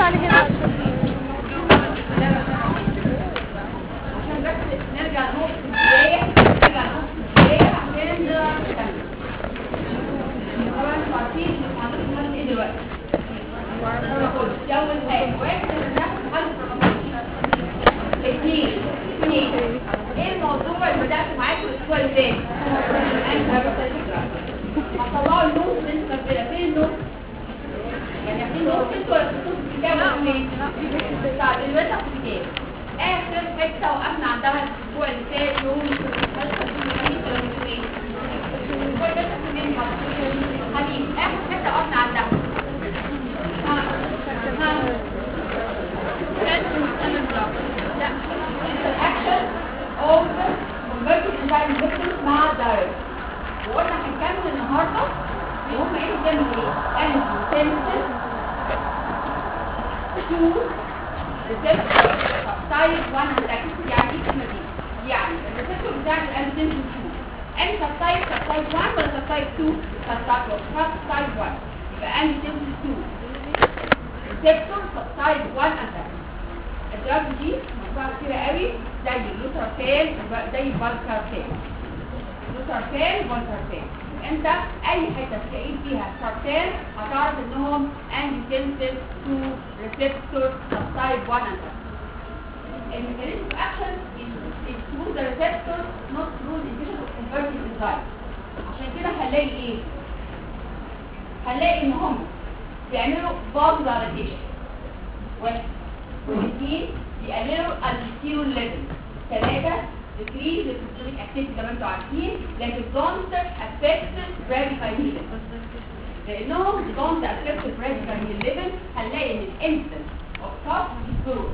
بعد كده عشان بس نرجع نقطة البداية نرجع نقطة البداية عشان نكمل طبعا انتوا عارفين احنا عندكم حل ايه دلوقتي؟ دي أول حاجة واحد هناخد حل البروتوكول اثنين اثنين ايه الموضوع اللي بدأت معاكم الأسبوع اللي فات؟ هطلعوا النوت اللي انتوا كاتبينها فين النوت؟ يعني في نوت انتوا ولا بتكتبوا في الكتاب ولا فين؟ طيب دلوقتي في الكتاب اخر حته وقفنا عندها الاسبوع اللي فات يوم الاسبوع ده تسمين حبيب اخر حته وقفنا عندها ها ها لا interaction of converted enzyme victims مع direct وقلنا هنكمل النهارده وهم ايه بيعملوا ايه؟ angiotensin to receptor subtype 1 antagonist يعني ايه الكلمه دي؟ يعني الريسبتور بتاع الانتنسين 2 انت subtype subtype 1 ولا subtype 2 subtype 1 يبقى انتنسين 2 receptor subtype 1 antagonist الدراج دي مجموعه كتيره قوي زي اللوترفين زي البالكارتين اللوترفين والبالكارتين انت اي حته تلاقيه فيها سارتين هتعرف انهم angiotensin 2 receptor subtype 1 antagonist الميكانيزم of action is, is through the receptor not through the inhibition of converting enzyme عشان كده هنلاقي ايه هنلاقي ان هم بيعملوا vasodilation واحد والاثنين بيقللوا الستيرول ليفل ثلاثة decrease the systemic activity زي ما انتم عارفين لكن don't affect bradykinin level لانهم don't affect bradykinin level هنلاقي ان الانسنس of cough is growth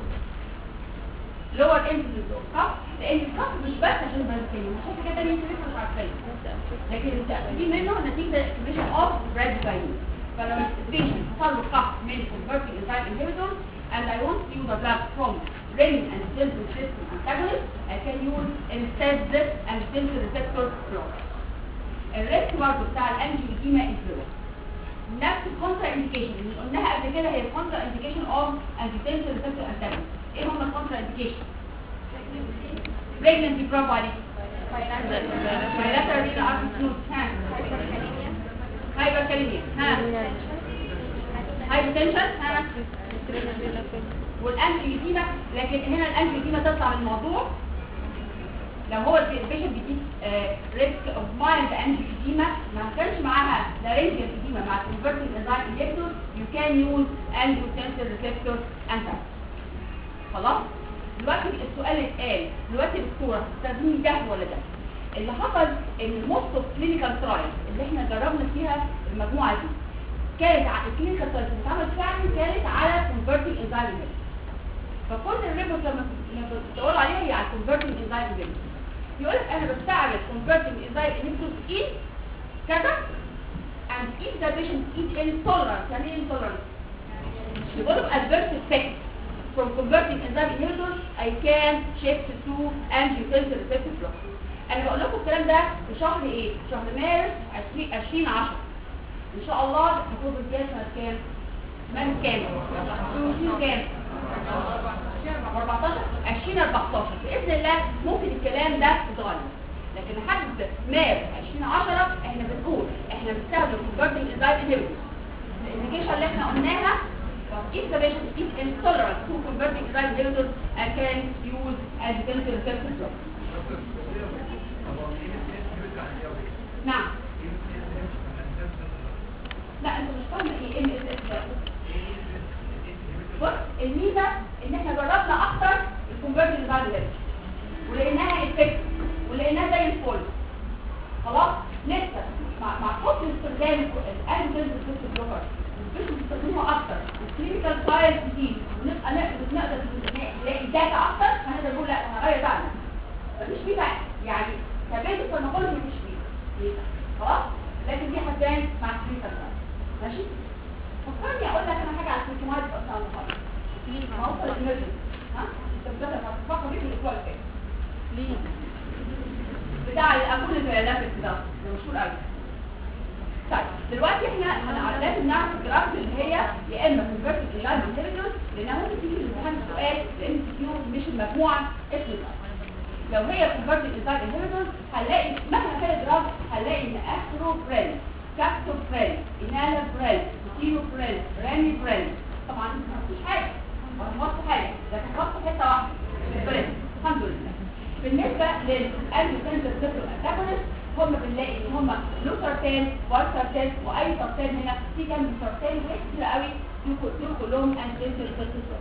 lower incidence of cough لان الكف مش بس عشان البراديكاين عشان حاجه ثانيه انت لسه مش عارفاها لكن التأكيد منه نتيجه اكتيفيشن اوف براديكاين فلما البيشنت حصل له cough من converting enzyme inhibitors and I want to use a drug from renin and central system antagonist I can use instead this and central receptor blocker الريسك برضه بتاع الانجيوديما انفلونس نفس الكونترا انديكيشن اللي قلناها قبل كده هي الكونترا انديكيشن اوف انتيتنسل ريسبتور انتاجونست ايه هم الكونترا انديكيشن pregnancy برافو عليك bilateral renal artery fluid ها hyperkalemia ها hypertension ها والانجيوديما لكن هنا الانجيوديما تطلع من الموضوع لو هو البيشنت بيديك ريسك اوف مايلد انجيوديما ما كانش معاها لارنجيال اديما مع converting enzyme inhibitor you can use angiotensin receptor antagonist خلاص دلوقتي السؤال اللي اتقال دلوقتي الدكتوره تستخدمي ده ولا ده اللي حصل ان الموست اوف كلينيكال ترايل اللي احنا جربنا فيها المجموعه دي كانت على الكلينيكال ترايل اللي اتعملت فعلا كانت على converting enzyme inhibitor فكل الريبورت لما لما بتدور عليها هي على converting enzyme inhibitor يقول لك انا بستعمل converting enzyme inhibitors in كذا and if the patient is intolerant يعني ايه intolerant develop adverse effects from converting enzyme inhibitors I can shift to angiotensin receptor blocker انا بقول لكم الكلام ده في شهر ايه شهر مارس 20 2010 ان شاء الله هتوصل الجهاز سنه كام من كام شهر كام 14 20 14 باذن الله ممكن الكلام ده يتغير لكن لحد مارس 2010 احنا بنقول احنا بنستخدم converting enzyme inhibitors الانديكيشن اللي احنا قلناها if the patient is intolerant to converting enzyme inhibitors I can use angiotensin receptor blocker نعم لا انت مش فاهمه ايه ام اس اس ده بص الميزه ان احنا جربنا اكتر الكونفرجن انزايم ولقيناها افكت ولقيناها زي الفل خلاص لسه مع مع حسن استخدام الانزيم ريسبتور بلوكر مش بنستخدمه اكتر الكلينيكال ترايل كتير ونبقى نقدر نقدر نلاقي داتا اكتر هنقدر نقول لا هغير ده عنها مفيش فيه بقى يعني ثبات الفارماكولوجي مفيش فيه خلاص لكن دي هتبان مع الكلينيكال ترايل ماشي فكرني اقول لك انا حاجه على السيكومايد اصلا النهارده ما هو الامرجنسي ها انت بجد هتفكر بيه في الاسبوع اللي فات ليه بتاع الامبول اللي لابس ده ده مشهور قوي طيب دلوقتي احنا هنع- لازم نعرف الجراف اللي هي يا اما كونفرتد انلاين انهبيتور لانها ممكن تيجي في الامتحان سؤال لان كيو مش المجموعه اسم الجراف لو هي كونفرتد انلاين انهبيتور هنلاقي مهما كان الجراف هنلاقي ان استروبرين كابتوبرين انالابرين كيلوبرين رانيبرين طبعا ما فيش حاجه ما فيش حاجه ده كان حته واحده البرين الحمد لله بالنسبه للانتي سنتر انتاجونست هم بنلاقي ان هم لوسرتان وارسرتان واي سرطان هنا في كام سرطان وحاجات كتير قوي دول دول كلهم انتي سنتر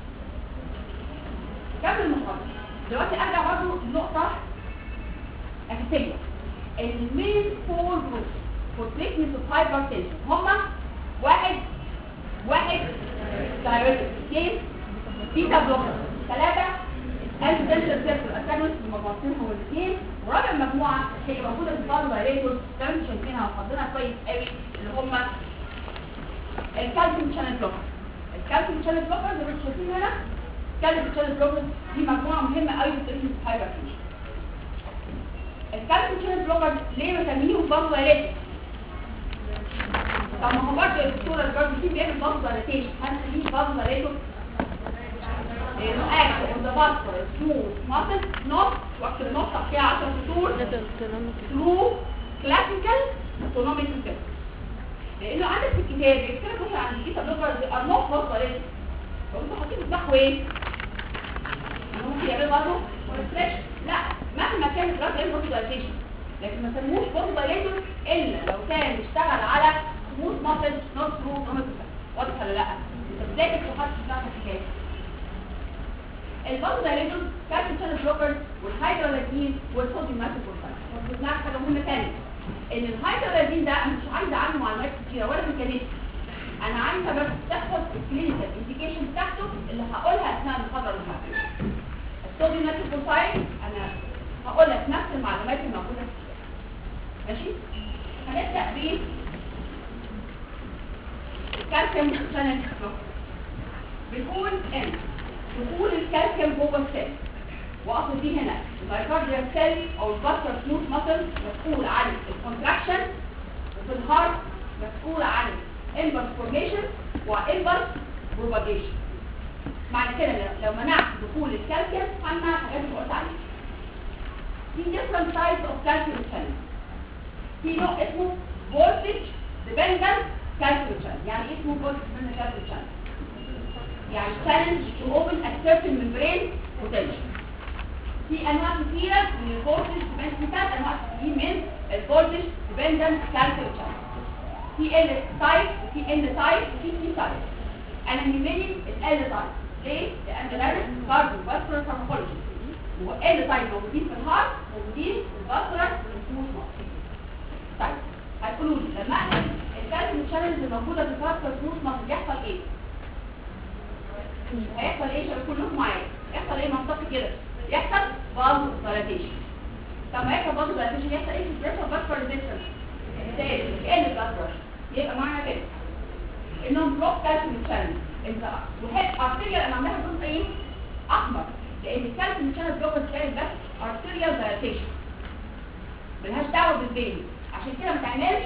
كمل المحاضره دلوقتي ارجع برضه لنقطه اساسيه المين فور جروبس فور تريتمنت اوف هايبرتنشن هم واحد واحد دايركت اثنين بيتا بلوكر ثلاثه انتنشن سيركل انتاجونست المجموعتين هو الاثنين ورابع مجموعه هي موجوده في الفارما دايريتور زي ما انتم شايفينها وحاطينها كويس قوي اللي هم الكالسيوم شانل بلوكر الكالسيوم شانل بلوكر زي ما انتم شايفين هنا الكالسيوم شانل بلوكر دي مجموعه مهمه قوي في تريتمنت الهايبرتنشن الكالسيوم شانل بلوكر ليه بسميهم فارما دايريتور طب ما هو برضه الدكتوره اللي برضه فيه بيعمل فارما دايريتيشن هنسميه فارما دايريتور لانه اكل اون ذا باسكر سموث ماسل نوت واكتر نوت فيها 10 سطور ثرو كلاسيكال اوتونوميك سيستم لانه عندك في الكتاب يكتب لك مثلا عن البيتا بلوكر دي ار نوت فوسفوريت فانتوا حاطين بتاعه ايه؟ ممكن يعمل برضه ريفريش لا مهما كان الدراج ايه فوسفوريتيشن لكن ما سموش فوسفوريتور الا لو كان بيشتغل على سموث ماسل نوت ثرو اوتونوميك سيستم واضح ولا لا؟ انت ازاي بتحط بتاعك في الكتاب الباز دايليتور كالسيوم شانل بلوكرز والهيدرولازين والصوديوم ناتروفوسفات وقلنا حاجه مهمه ثانيه ان الهيدرولازين ده انا مش عايزه عنه معلومات كتيره ولا ميكانيزم انا عايزه بس تحفظ الكلينيكال انديكيشن بتاعته اللي هقولها اثناء المحاضره اللي فاتت الصوديوم ناتروفوسفات انا هقول لك نفس المعلومات الموجوده في الكتاب ماشي هنبدا ب الكالسيوم شانل بلوكر بيكون ان دخول الكالسيوم جوه السيل واقصد دي هنا المايكارديال سيل او الباستر سموث ماسل مسؤول عن الكونتراكشن وفي الهارت مسؤول عن الامبلس فورميشن وامبلس بروباجيشن معنى كده لو منعت دخول الكالسيوم هنمنع الحاجات اللي قلت عليها في different types of calcium channels في نوع اسمه voltage dependent calcium channel يعني إيه اسمه voltage dependent calcium channel يعني challenge to open a certain membrane potential في انواع كثيره من الفولتج ديبندنت ثلاث انواع كتير من الفولتج ديبندنت كالسيوم شانل في ال تايب وفي ان تايب وفي تي تايب انا يهمني ال تايب ليه؟ لان بدرس كارديو فاسكولار فارماكولوجي وال تايب موجودين في الهارت موجودين في الفاسكولار والسموث طيب هتقولوا لي لما اقفل الكالسيوم شانلز اللي موجوده في الفاسكولار سموث ماسل بيحصل ايه؟ هيحصل ايه شباب كلهم معايا يحصل ايه منطقي كده يحصل فازو دايلاتيشن طب ما يحصل فازو دايلاتيشن يحصل ايه في البريشر باسفر ريزيستنس ازاي ايه اللي باسفر يبقى معنى كده انهم بلوك كالسيوم شانل انت وهي ارتيريال انا عاملاها لون ايه احمر لان الكالسيوم شانل بلوكر بتعمل بس ارتيريال دايلاتيشن ملهاش دعوه بالبيبي عشان كده ما تعملش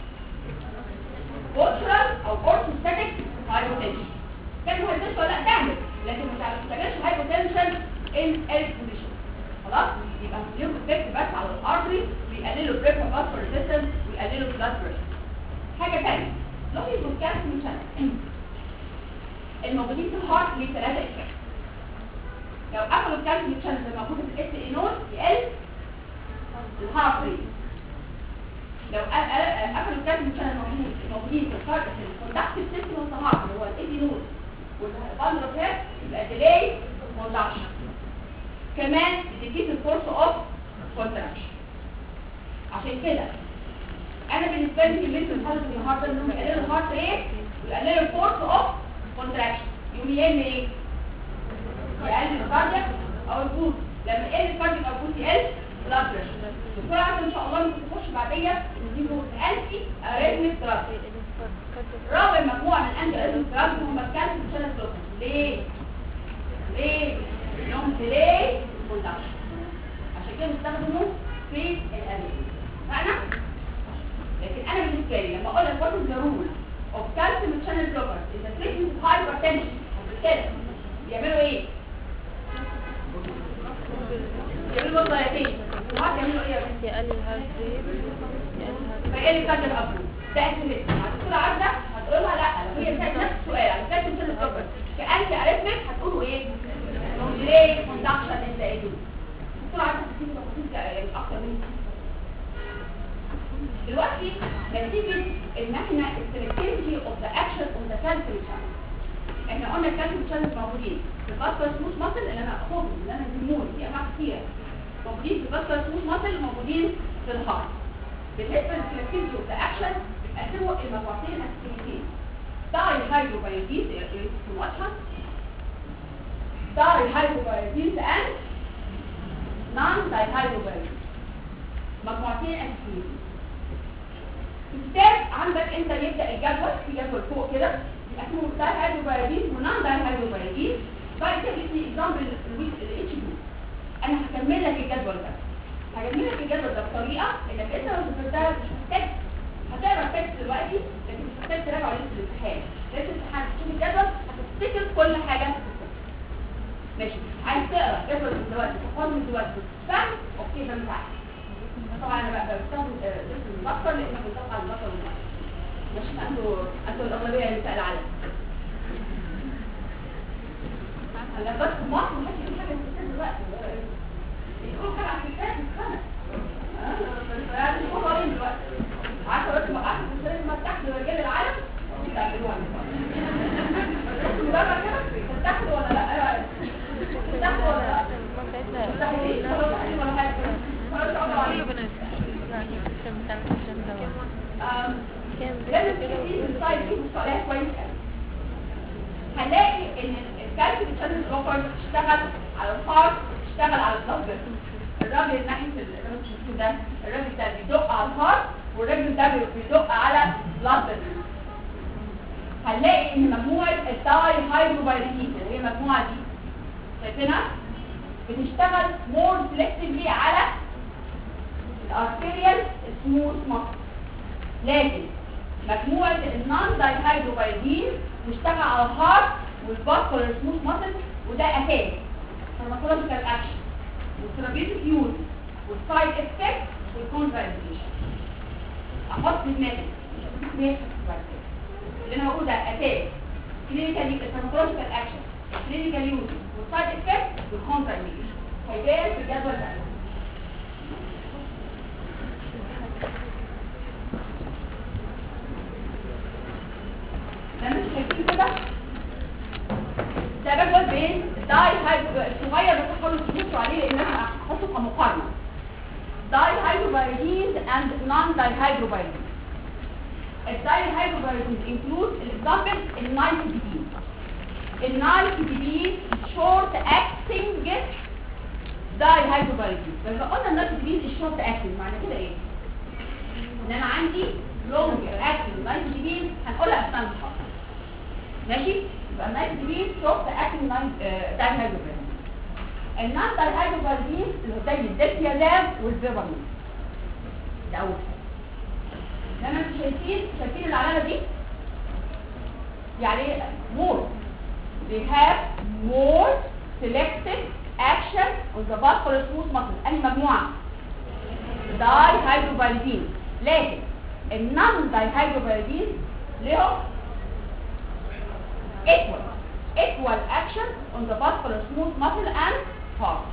بوتشرال او اورثوستاتيك هايبوتنشن كان مهندس ولا لا تعمل لكن ما تعملش هايبوتنشن ان ال كونديشن خلاص يبقى ليهم افكت بس على الارتري بيقللوا بريشر فاسفور ريزيستنس ويقللوا بلاد بريشر حاجه ثانيه لوكي بوكالسيوم شانل الموجودين في الهارت ليه ثلاثه افكت لو قفلوا الكالسيوم شانل زي ما موجوده في الاس اي نود يقل الهارت ريت لو قفلوا الكالسيوم شانل موجودين في الكارت في الكوندكتيف سيستم اوف ذا هارت اللي هو الاي نود والباندر هيد يبقى ديلي كوندكشن كمان بتديك الفورس اوف كونتراكشن عشان كده انا بالنسبه لي كلمه الهارت في الهارت انهم يقللوا الهارت ريت ويقللوا الفورس اوف كونتراكشن يوم يقل ايه؟ يقل الكاردياك او البوت لما يقل الكاردياك او البوت يقل بلاد بريشر بسرعه ان شاء الله ممكن تخش بعديه نديله انتي اريثميك ثيرابي رابع مجموعه من انتي اريثميك ثيرابي هم الكالسيوم شانل بلوكر ليه؟ ليه؟ لهم ديلي كوندكشن عشان كده بيستخدموا في الاريثميا فاهمة؟ لكن انا بالنسبه تاني لما اقول لك what is the rule of calcium channel blockers in the treatment of hypertension كده بيعملوا ايه؟ بيعملوا بطايتين وهات يعملوا ايه يا بنتي؟ يقلل الهارت ريت يقلل الهارت فايه اللي كان الابو ده اسمه هتقول عارفه هتقول لها لا لو هي سالت نفس السؤال على كالسيوم channel blockers كأنت اريثمك هتقولوا ايه؟ ليه كوندكشن انت ايه دكتور عارفه تديني تفاصيل يعني اكتر من دلوقتي نتيجه ان احنا السلكتيفيتي اوف ذا اكشن اوف ذا كالسيوم شانل احنا قلنا الكالسيوم شانل موجودين في الباسكر سموث ماسل اللي انا اخدهم اللي انا هزمهم في انواع كتير موجودين في الباسكر سموث ماسل موجودين في الهارت بالنسبه للسلكتيفيتي اوف ذا اكشن قسموا المجموعتين الاساسيتين داي هيدروبايوديز تكون واضحه داي هيدروبايوديز اند نون داي هيدروبايوديز مجموعتين اساسيين الكتاب عندك انت يبدا الجدول في جدول فوق كده يبقى اسمه داي هيدروبايوديز ونون داي هيدروبايوديز بعد كده بيدي اكزامبل الاتش بي انا هكمل لك الجدول ده هكمل لك الجدول ده بطريقه انك انت لو ذاكرتها مش محتاج هتقرا التكست دلوقتي لكن مش محتاج تراجع ليله الامتحان ليله الامتحان تشوف الجدول هتفتكر كل حاجه ماشي عايز تقرا جدول من دلوقتي تفاضل من دلوقتي فاهم اوكي ده بتاعك طبعا انا بقى بستخدم جسم المبكر لانه بيطلع على المبكر والمبكر مش انتوا انتوا الاغلبيه اللي بتاع العالم انا بس في مصر محدش يقول حاجه في الكتاب دلوقتي يقول حاجه على الكتاب يتخانق اه مش هو رايح دلوقتي عارفه بس ما عارفه ازاي ما تحت رجال العالم تعملوها مجرد كده تستحمل ولا لا ايه رايك تستحمل ولا لا مستحيل خلاص يعني ولا حاجه خلاص اقعدوا عليه آم، لازم تكتبي السلايد دي وتقراها كويس قوي هنلاقي ان الكالسيوم شانل بلوكر اشتغل على الهارت اشتغل على البلاد فيسل الراجل اللي ناحيه الراجل شفتوه ده الراجل ده بيدق على الهارت والراجل ده بيدق على البلاد فيسل هنلاقي ان مجموعه الداي هيدروبايريتين اللي هي المجموعه دي شايفينها بتشتغل مور سيلكتيفلي على الارتيريال سموث ماسل لكن مجموعة النون دايهيدروبايدين بتشتغل على الهارت والباسكولار سموث ماسل وده اساس فارماكولوجيكال اكشن والثيرابيوتيك يوز والسايد افكت والكونترانديشن احط في دماغي مش بعد كده اللي انا بقوله ده اساس كلينيكال الفارماكولوجيكال اكشن الكلينيكال يوز والسايد افكت والكونترانديشن هيبان في الجدول ده لما انتوا شايفين كده ده جدول بين الداي هايدرو الصغير بس حاولوا تبصوا عليه لان انا هحطه كمقارنه داي هايدروبايدينز اند نون داي هايدروبايدينز الداي هايدروبايدينز انكلود الاكزامبل النايت دي بي النايت دي بي شورت اكتنج داي هايدروبايدينز لما قلنا النايت دي بي الشورت اكتنج معنى كده ايه؟ ان انا عندي لونج اكتنج نايت دي بي هنقولها اثناء المحاضره ماشي يبقى النايت دي بي شورت اكتنج داي هايدروبايدينز النون داي هايدروبايدينز اللي زي الديكيازاب والفيبامين ده اول حاجه لما انتوا شايفين شايفين العلامه دي يعني more they have more selective action on the vascular smooth muscle أنهي مجموعة داي هيدروبايدين لكن النون داي هيدروبايدين لهم equal equal action on the vascular smooth muscle and heart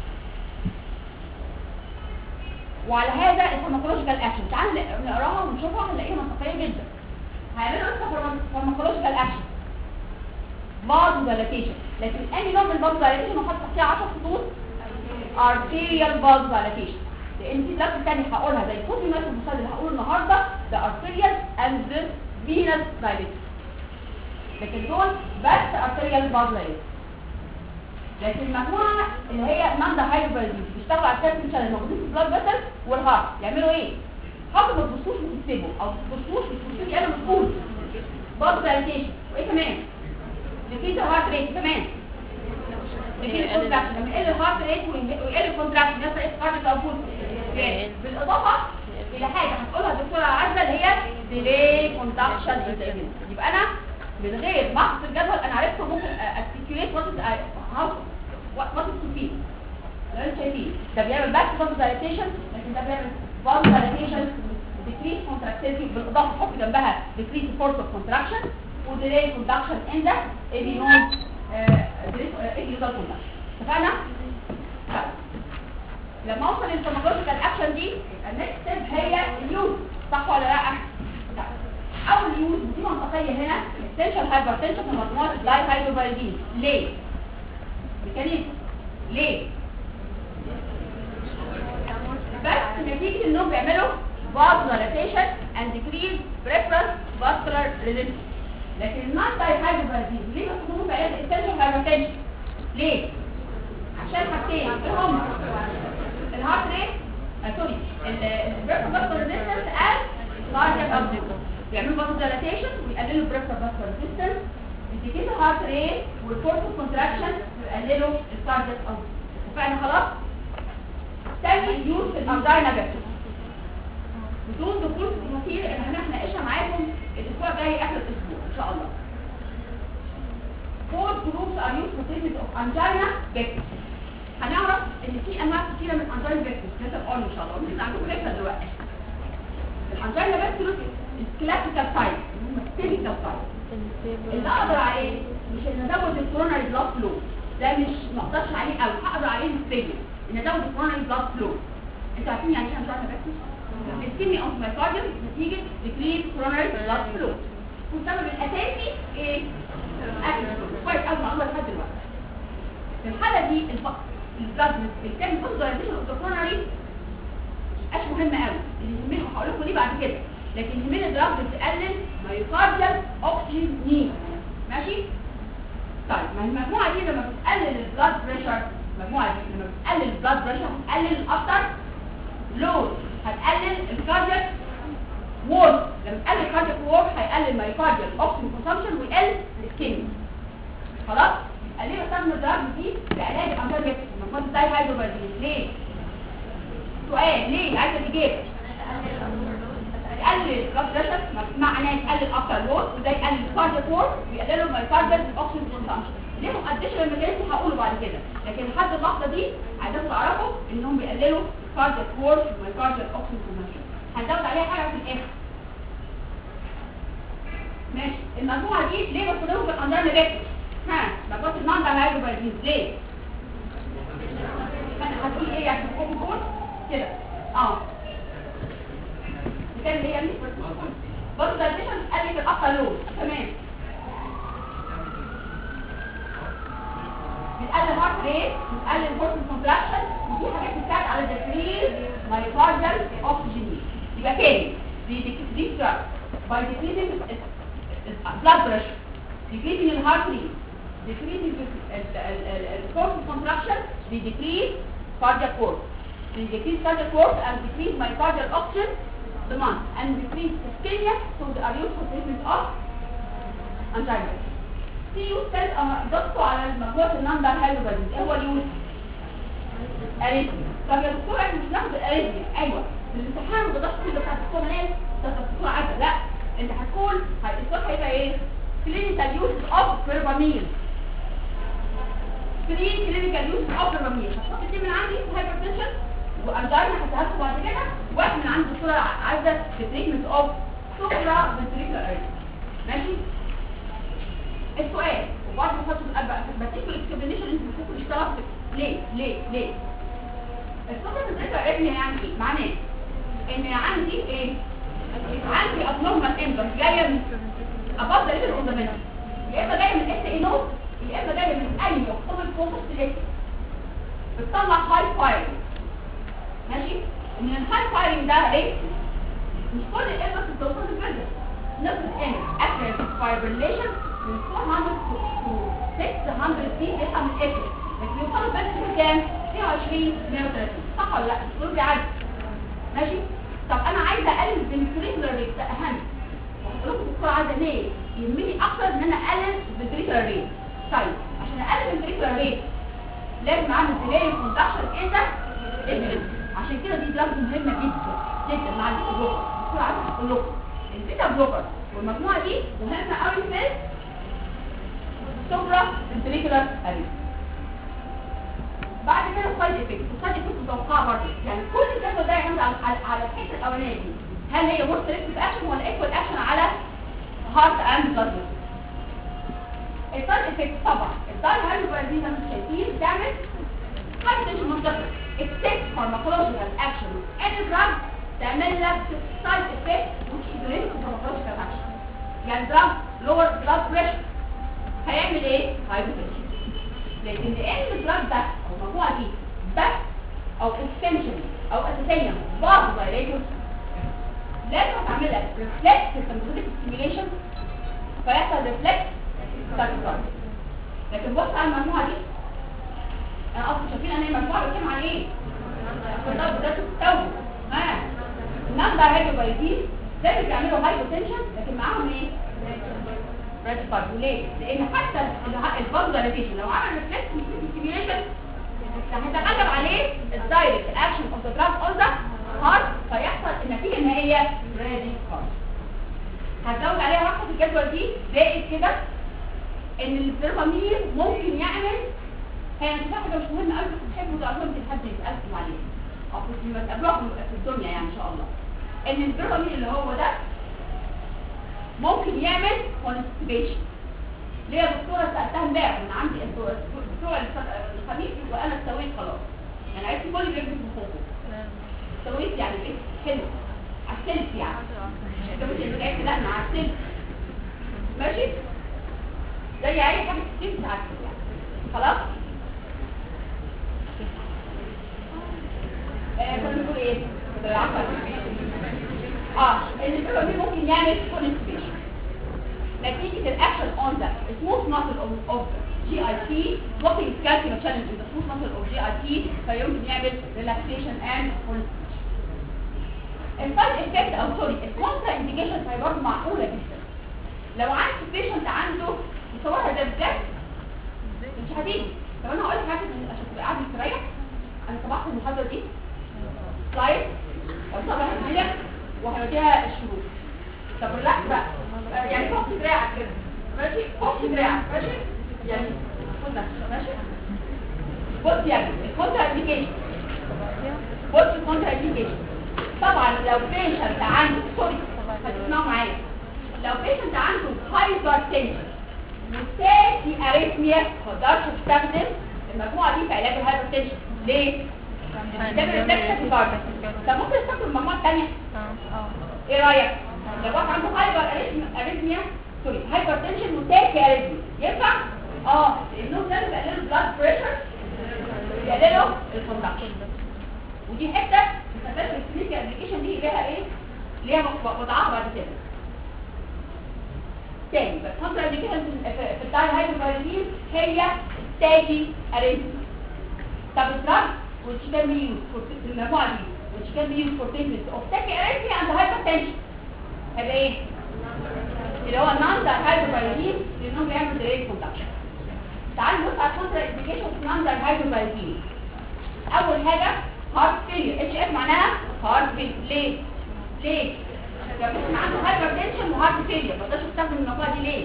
وعلى هذا الفارماكولوجيكال اكشن تعال نقراها ونشوفها هنلاقيها منطقيه جدا هيعملوا لسه فارماكولوجيكال اكشن بعض دايلاتيشن لكن انهي نوع من الباز دايلاتيشن وحط تحتيها 10 خطوط ارتيريال باز دايلاتيشن لان في لفظ تاني هقولها زي كل الناس المثال اللي هقوله النهارده ده ارتيريال اند فينس دايلاتيشن لكن دول بس ارتيريال باز دايلاتيشن لكن المجموعه اللي هي ماندا هايبرزيز بيشتغلوا على الكالسيوم شانل موجودين في البلاد فيسل والهارت يعملوا ايه؟ حاولوا ما تبصوش وتكتبوا او ما تبصوش وتبصوا لي انا مسؤول باز دايلاتيشن وايه كمان؟ نفيد الهارت ريت كمان نفيد الكونتراكشن لما يقل الهارت ريت ويقل الكونتراكشن يحصل ايه في قاعده الانفوس بالاضافه الى حاجه هتقولها الدكتوره عزه اللي هي delay conduction in the event يبقى انا من غير ما احط الجدول انا عرفت ممكن articulate what is how what is to feel لو انتوا شايفين ده بيعمل باك فاز دايليتيشن لكن ده بيعمل فاز دايليتيشن decrease contractility بالاضافه تحط جنبها decrease force of contraction وديلي conduction in the avion aviosal conduction اتفقنا؟ طيب. لما اوصل للفارماكولوجيكال اكشن دي النكست ستيب هي اليوز صح ولا لا؟ طيب. اول يوز دي منطقيه هنا essential hypertension في مجموعه الداي هيدروبايدين ليه؟ ميكانيزم ليه؟ بس نتيجة انهم بيعملوا vasodilation and decrease peripheral vascular resistance لكن النون داي هايدروبايدين ليه بيستخدموه في علاج essential hypertension؟ ليه؟ عشان حاجتين ايه هم؟ الهارت ريت آه سوري البريفرال فاسكولار ريزيستنس اند كاردياك ابديت بيعملوا vasodilation ويقللوا البريفرال فاسكولار ريزيستنس بيديكيت الهارت ريت والفورس كونتراكشن ويقللوا الكاردياك ابديت اتفقنا خلاص؟ تاني يوز في الانجينا بيكتس بدون دخول في التفاصيل اللي هنناقشها معاكم الاسبوع الجاي اخر الاسبوع ان شاء الله four groups are used for treatment of angina pectoris هنعرف ان في انواع كتيره من angina pectoris لسه بقول ان شاء الله ممكن عندكم فكره دلوقتي الانجينا pectoris الكلاسيكال تايب هم التيبيكال تايب اللي اقدر عليه مش ان ازود الكوروناري بلاد فلو ده مش ما اقدرش عليه قوي هقدر عليه نسبيا ان ازود الكوروناري بلاد فلو انتوا عارفين يعني ايه انجينا pectoris الكيمي اوف مايكارديوم نتيجه ديكريز كوروناري بلاد فلو والسبب الاساسي ايه اكل كويس قوي معلومه لحد دلوقتي في الحاله دي البلاد الكام فوسفوريليشن اوف ذا كوروناري مش مهمه قوي اللي يهمني هقول لكم ليه بعد كده لكن يهمني الدراج بتقلل مايوكارديال اوكسجين نيد ماشي طيب ما المجموعه دي لما بتقلل البلاد بريشر المجموعه دي لما بتقلل البلاد بريشر هتقلل الافتر لود هتقلل الكاردياك وورد لما تقلل الكاردياك وورد هيقلل مايوكارديال اوكسجين كونسامشن ويقل السكين خلاص يبقى ليه بستخدم الدراج دي في علاج الامراض دي المفروض ازاي هيدروبازين ليه سؤال ليه عايزه الاجابه تقلل البلاد بريشر معناه تقلل الافتر لود وده يقلل الكاردياك وورد ويقللوا المايوكارديال اوكسجين كونسامشن ليه ما قدش الميكانيزم هقوله بعد كده لكن لحد اللحظه دي عايزاكم تعرفوا انهم بيقللوا الكاردياك وورد والمايوكارديال اوكسجين كونسامشن هنزود عليها حاجه في الاخر ماشي المجموعه دي ليه بستخدمهم في الانزيم بيكتس ها مجموعه النون هايدروبايدين ليه هتقول ايه يعني تقول تقول كده اه كان اللي هي مين برضه دايليشن قال لي الاقل لود تمام بتقلل هارت ريت بتقلل فورس كونتراكشن ودي حاجات بتساعد على تكريس مايوكارديال اوكسجين يبقى تاني دي دي by decreasing blood pressure decreasing the heart rate decreasing the force of contraction they decrease cardiac force they decrease cardiac force and decrease myocardial oxygen demand and decrease ischemia so they are used for treatment of angina في يوز تالت ضغطوا على مجموعة النمبر هيدروبازين ايه هو اليوز؟ اريثميا طب يا دكتور احنا مش ناخد الاريثميا ايوه في الامتحان ما تقدرش تقول بتاع الدكتور منال ده الدكتور عدى لا انت هتقول السؤال هيبقى ايه؟ كلينيكال يوز اوف بيربامين كلين كلينيكال يوز اوف بيربامين هتحط اتنين من عندي هايبرتنشن وانجينا هديها لكم بعد كده واحد من عند الدكتوره عايزه في تريتمنت اوف سوبرا فنتريكولار اريثميا ماشي؟ السؤال وبعد ما تحطوا الأربع بديكوا الاكسبلينيشن انتوا بتفكروا اشتغلت ليه ليه ليه الصفر الذكر ابني يعني ايه معناه ان عندي ايه عندي ابنورمال امبر جايه من اباف ذا ليفل اوف يا اما جايه من اس اي نوت يا اما جايه من اي مقتبل فوكس سيلكت بتطلع هاي فايرنج ماشي من الهاي فايرنج ده ايه مش كل الامبر بتوصل للفيزر نفس ان اكريت فايبريليشن من 400 to 600 دي يفهم الاسم لكن يوصلوا بس كام 120 130 صح ولا لا الدكتور بيعدي ماشي طب انا عايزه اقلل الفنتريكولار ريت ده اهم بقول لكم الدكتور عايزه ليه يهمني اكتر ان انا اقلل الفنتريكولار ريت طيب عشان اقلل الفنتريكولار ريت لازم اعمل ديلي كوندكشن انت عشان كده دي دراج مهمه جدا جدا مع الدكتور الدكتور عايز اقول لكم البيتا بلوكر والمجموعه دي مهمه قوي في سوبرا ventricular arrest بعد كده السايد افكت السايد افكت متوقعه برضه يعني كل الجدول ده يعتمد على على على الحته الاولانيه دي هل هي مور سيلكتيف اكشن ولا ايكوال اكشن على هارت اند بلاد السايد افكت طبعا الداي هايدروبرازين زي ما انتم شايفين بتعمل هايبرتنشن منتظم except pharmacological action any drug تعمل لك side effect which is related to pharmacological action يعني drug lower blood pressure هيعمل ايه؟ هايبرتنشن لكن لان الدراج ده او المجموعه دي بس او اكستنشن او اساسيا بعض دايريتور لازم تعمل لك ريفلكس سمبوزيتيف ستيميوليشن فيحصل ريفلكس تاكيكارديا لكن بص على المجموعه دي انا اصلا شايفين ان هي مجموعه بتتكلم عن ايه؟ بالظبط ده تستوي ها النان دايريتور لازم يعملوا هايبوتنشن لكن معاهم ايه؟ براديكارد ليه؟ لان حتى الفازولاريزيشن لو عمل ريفلكس ستيميوليشن هيتغلب عليه الدايركت اكشن اوف ذا دراج اون ذا هارت فيحصل النتيجه النهائيه براديكارد هتزود عليها واحده في الجدول دي زائد كده ان الدوبامين ممكن يعمل هي مش حاجه مش مهمه قوي بس بتحبوا تعرفوا ان حد يسالكم عليها او كنت بتقابلوها في الدنيا يعني ان شاء الله ان الدوبامين اللي هو ده ممكن يعمل كونستيبيشن ليه يا دكتوره سالتها امبارح من عندي الدكتوره الخميس وانا استويت خلاص يعني عرفت كل اللي بيجي في مخه استويت يعني ايه حلو عسلت يعني استويت اللي جاي لا انا عسلت ماشي زي اي حاجه كتير بتعسل يعني خلاص آه كنا بنقول ايه؟ اه الفيبر دي ممكن يعمل كونستيبيشن نتيجة الاكشن on the smooth muscle of, of GIT blocking calcium challenge in the smooth muscle of GIT فيمكن يعمل relaxation and constipation السايد افكت او سوري الكونترا انديكيشن هي برضه معقولة جدا لو عندي بيشنت عنده يصورها ده بجد مش هتيجي طب انا هقول لك حاجه عشان تبقى قاعد مستريح انا طبعت المحاضره دي سلايد وطبعا هديلك وهديها الشروط طب ريلاكس بقى يعني فك دراعك كده ماشي فك دراعك ماشي يعني خد نفسك ماشي بص يعني الكونترا انديكيشن بص الكونترا انديكيشن طبعا لو بيشنت عنده سوري هتسمعوا معايا لو بيشنت عنده هايبر تنشن وتاكي اريثميا ما تقدرش تستخدم المجموعه دي في علاج الهايبر تنشن ليه؟ ده بيرفلكس كارديا طب ممكن تستخدم المجموعه الثانيه ايه رايك؟ لو واحد عنده هايبر اريثميا سوري هايبر تنشن وتاكي اريثميا ينفع؟ اه لانهم لازم يقللوا البلاد بريشر ويقللوا الكوندكشن ودي حته استفاد من الكلينيكال ابلكيشن دي ليها ايه؟ ليها وضعها بعد كده تاني بس كونترا انديكيشن في الداي هايدروبايزين هي ستاجي اريثميا طب الدراج which can be used for المجموعه دي which can be used for treatment of tachyarrhythmia and hypertension هيبقى ايه؟ اللي هو النون هايدروبايزين لانهم بيعملوا ديلي كوندكشن تعالوا نبص على الكونترا انديكيشن في النون هايدروبايزين اول حاجه هارت فيلير اتش اف معناها هارت فيلير ليه؟ ليه؟ لو كان عنده هايبر تنشن وهارت فيلير ما تقدرش تستخدم المجموعه دي ليه؟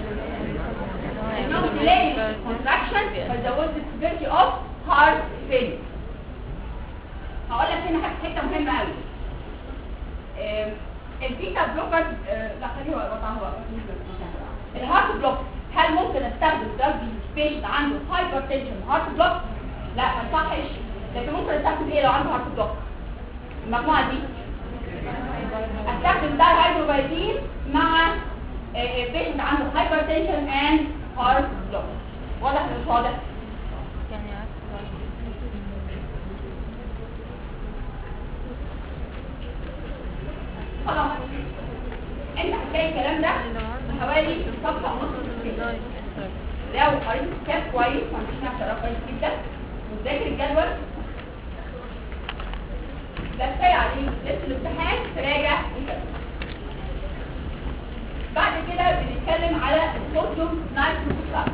لانهم ديلي كونتراكشن فزودت السيفيرتي اوف هارت فيلير هقول لك هنا حته مهمه قوي البيتا بلوكر لا خليه وضعها بقى الهارت بلوك هل ممكن استخدم دراج بيشنت عنده هايبر تنشن هارت بلوك لا ما يصحش لكن ممكن استخدم ايه لو عنده هارت بلوك المجموعه دي استخدم ده هيدروبايزين مع بيشنت عنده هايبر تنشن اند هارت بلوك واضح ولا مش واضح يعني عكس خلاص انت هتلاقي الكلام ده حوالي صفحه ونص في الكتاب. لو قريت الكتاب كويس وعندك شرح كويس جدا وتذاكر الجدول ده كفايه عليك لسه الامتحان تراجع الجدول بعد كده بنتكلم على الصوديوم نايتروفوسفات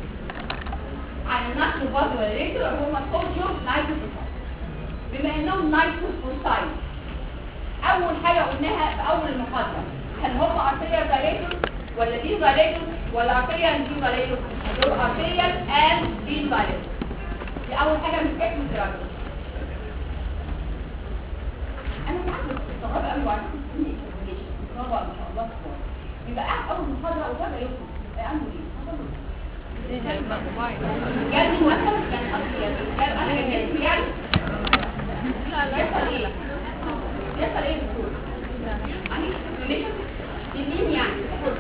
عن النيترو فازولاريتور اللي هم الصوديوم نايتروفوسفات بما انهم نايتروفوسفايد اول حاجه قلناها في اول المقدمه هل هم ارتيريال دايليتور ولا دي دايليتور ولا ارتيريال اند دي دايليتور دول ارتيريال اند دي دايليتور دي اول حاجه من اسم الدراجون انا ساعات مستغربه قوي وعارفه ان برافو ما شاء الله كويس يبقى قاعد اول محاضره وفجاه يخرج عنده ايه؟ حصل له دي هيبقى موبايل يعني مثلا يعني قصدي يعني يعني انا جسمي يعني لا لا يحصل ايه؟ يحصل ايه دكتور؟ يعني ريليشن لمين يعني؟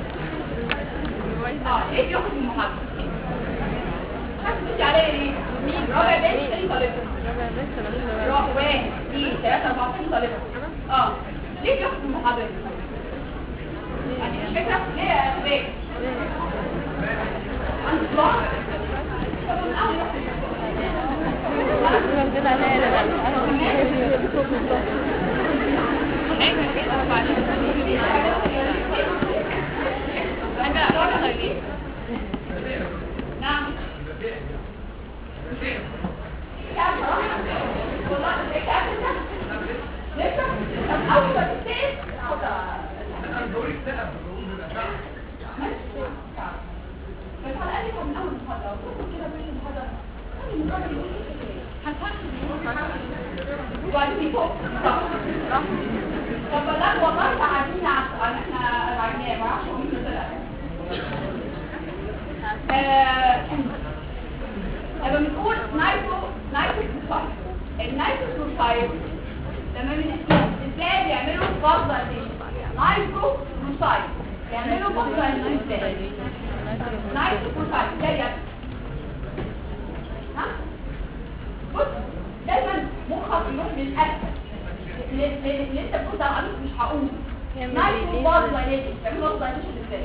اه ليه بياخد من المحاضره؟ حاسس عليا ليه؟ رابع بنت تاني طالبه ربع بس ولا رابع واحد اثنين ثلاثة أربعة تاني طالبه اه ليه بياخد من المحاضره دي؟ يعني مش فكرة ليه يا شباب؟ عنده صلاح؟ طب من أول واخدين عليا لا حاجة حاجة غريبة نعم يا بصراحة والله لسه قبل ده لسه طب أول ما تستقل بس على الأقل كان من أول محاضرة وتدخل كده بين المحاضرة خلي المحاضرة يقول إيه وبعدين فوق صح صح طب لا والله قاعدين عشان احنا راجعين ما اعرفش مين اللي طلع آه، لما بنقول نايترو نايترو بروفايل النايترو بروفايل لما بنسمع ازاي بيعملوا فازلايزيشن نايترو بروفايل بيعملوا فازلايزيشن ازاي نايترو بروفايل ازاي يا ها بص دايما مخك يروح للاسفل اللي انت بتقول ده عميق مش هقول يعمل نايترو ايه؟ فازلايزيشن بيعملوا فازلايزيشن ازاي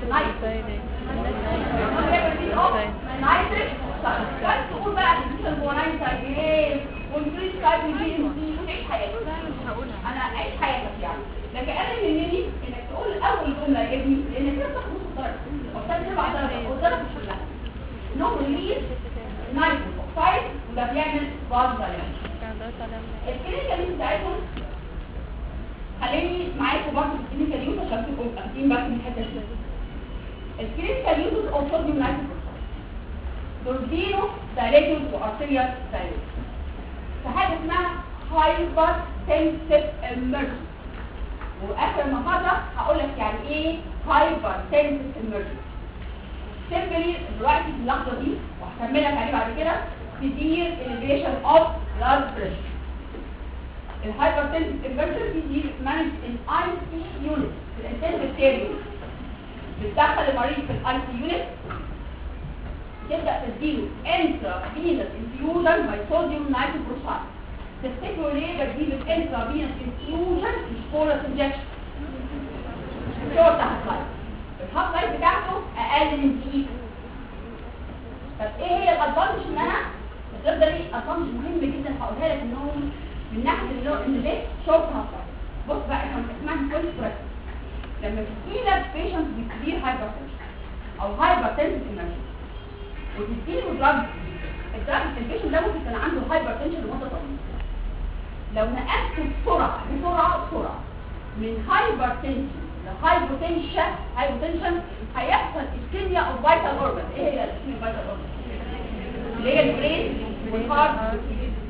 نايتريك كان تقول بقى الديجيتال هو نايتريك ايه والجريس كارد دي ام سي وتعيش حياتك انا اعيش حياتك يعني لكن انا يهمني انك تقول اول جمله يا ابني لان كده بتاخد نص درجه او ثلاث ارباع درجه والدرجه مش كلها نو ريليز نايتريك اوكسايد وده بيعمل باز الكلينيكال بتاعتهم خليني معاكم برضه في الكلينيكال يوز عشان تبقوا متاكدين بس من الحته دي الكلينيكال يوز اوف صوديوم نايتريك دوربينو دايليتوس وارتيريال دايليتوس في حاجه اسمها هايبر سنسيف اميرجنس واخر المحاضره هقول لك يعني ايه هايبر سنسيف اميرجنس سيمبلي دلوقتي في اللحظه دي وهكمل لك عليه بعد كده severe elevation of blood pressure الهايبر سنسيف اميرجنسي دي مانج ان اي سي يونت في الانتنسيف كير يونت بتدخل المريض في الاي سي يونت تبدا تديله انترا فينس انفيوجن باي صوديوم نايتروبروفايل تفتكروا ليه بديله انترا فينس انفيوجن مش فورس انجكشن شورت هاف لايف الهاف لايف بتاعته اقل من دقيقه طب ايه هي الادفانتج ان انا الغير ده ليه ادفانتج مهم جدا هقولها لك ان هو من ناحيه اللي هو ان ليه شورت هاف لايف بص بقى احنا بنسمعها كويس كويس لما تجي لك بيشنت بكبير هايبر او هايبر تنسيف ايمرجنسي وتديله دراج الدراج البيشنت ده ممكن كان عنده هايبر تنشن لمده طويله لو نقلته بسرعه بسرعه بسرعه من هايبر تنشن لهايبوتنشن هايبوتنشن هيحصل اسكيميا اوف فيتال اورجان ايه هي الاسكيميا فيتال اورجان اللي هي البرين والهارت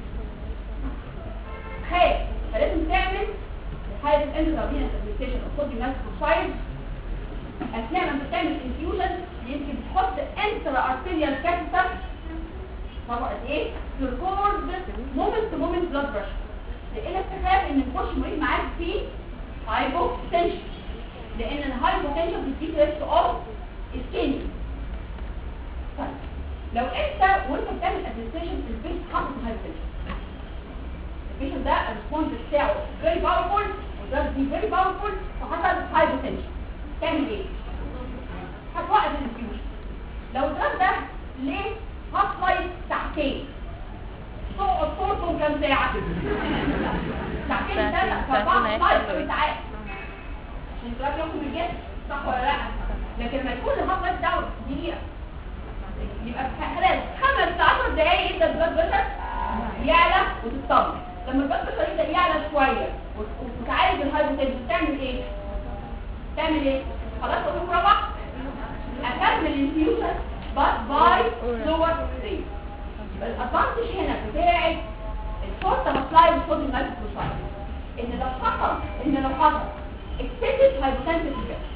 خايف فلازم تعمل حاله اندوكاردينال ادمنستريشن اوف صوديوم نايتروكسايد اثناء ما بتعمل انفيوجن يمكن تحط انترا ارتيريال كاتيتر طبقه ايه تركورد مومنت مومنت بلاد بريشر لانك تخاف ان يخش مريض معاك فيه هايبو تنشن لان الهايبو تنشن بتديك ريسك اوف اسكيميا طيب لو انت وانت بتعمل ادمنستريشن البيت حاطط هايبو تنشن البيشنت ده الريسبونس بتاعه فيري باورفول والدرج دي فيري باورفول فحصل هايبو تنشن تعمل ايه؟ هتوقف الانفيوجن لو الدرج ده ليه هاف لايف ساعتين تقعد صورته كام ساعة؟ ساعتين ثلاثة أربعة خمس ساعات عشان الدرج ياخد من الجسم صح ولا لا؟ لكن لما يكون الهاف لايف بتاعه دقيقة يبقى في خلال خمس ل 10 دقايق يبدا البلاد بريشر يعلى وتطمن لما البلاد بريشر يبدا يعلى شويه وت- وتعالج الهايبوتنشن تعمل ايه؟ تعمل ايه خلاص قلت مربع اكمل الانفيوجن بس باي لور ريت الادفانتج هنا بتاعت الشورت سبلاي والصوديوم نايتروكسيد ان لو حصل ان لو حصل اكسسيف هايبوتنسيف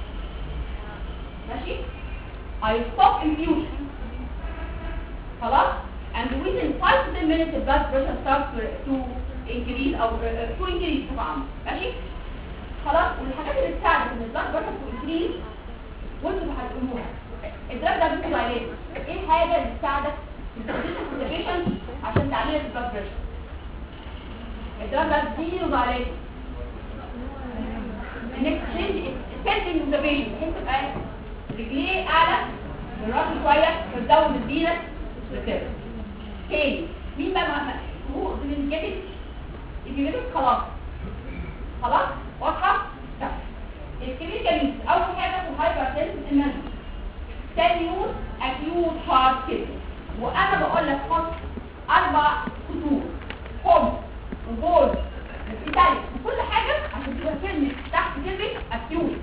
ماشي I stop infusion خلاص and within 5 to 10 minutes the blood pressure starts to increase او uh, to increase طبعا ماشي خلاص والحاجات اللي تساعد ان البلاد بريشر تو انكريز وانتوا اللي هتقولوها الدرجه ده بيقولوا عليه ايه الحاجه اللي تساعدك في البيشنت عشان تعمل البلاد بريشر الدرجه دي بيقولوا عليه انك تشينج سيتنج ذا بيشنت بحيث تبقى رجليه اعلى من راسه شويه فتزود الفينس ريتيرن تاني مين بقى ما هو ديمينيكيتد الجيميتك خلاص خلاص واضحه طيب الكلينيكال اول حاجه في الهايبر تنسن انرجي ثاني يوز اكيوت هارت كده وانا بقول لك خط اربع خطوط حب وجول وفيتالي وكل حاجه عشان تبقى كلمه تحت كلمه اكيوت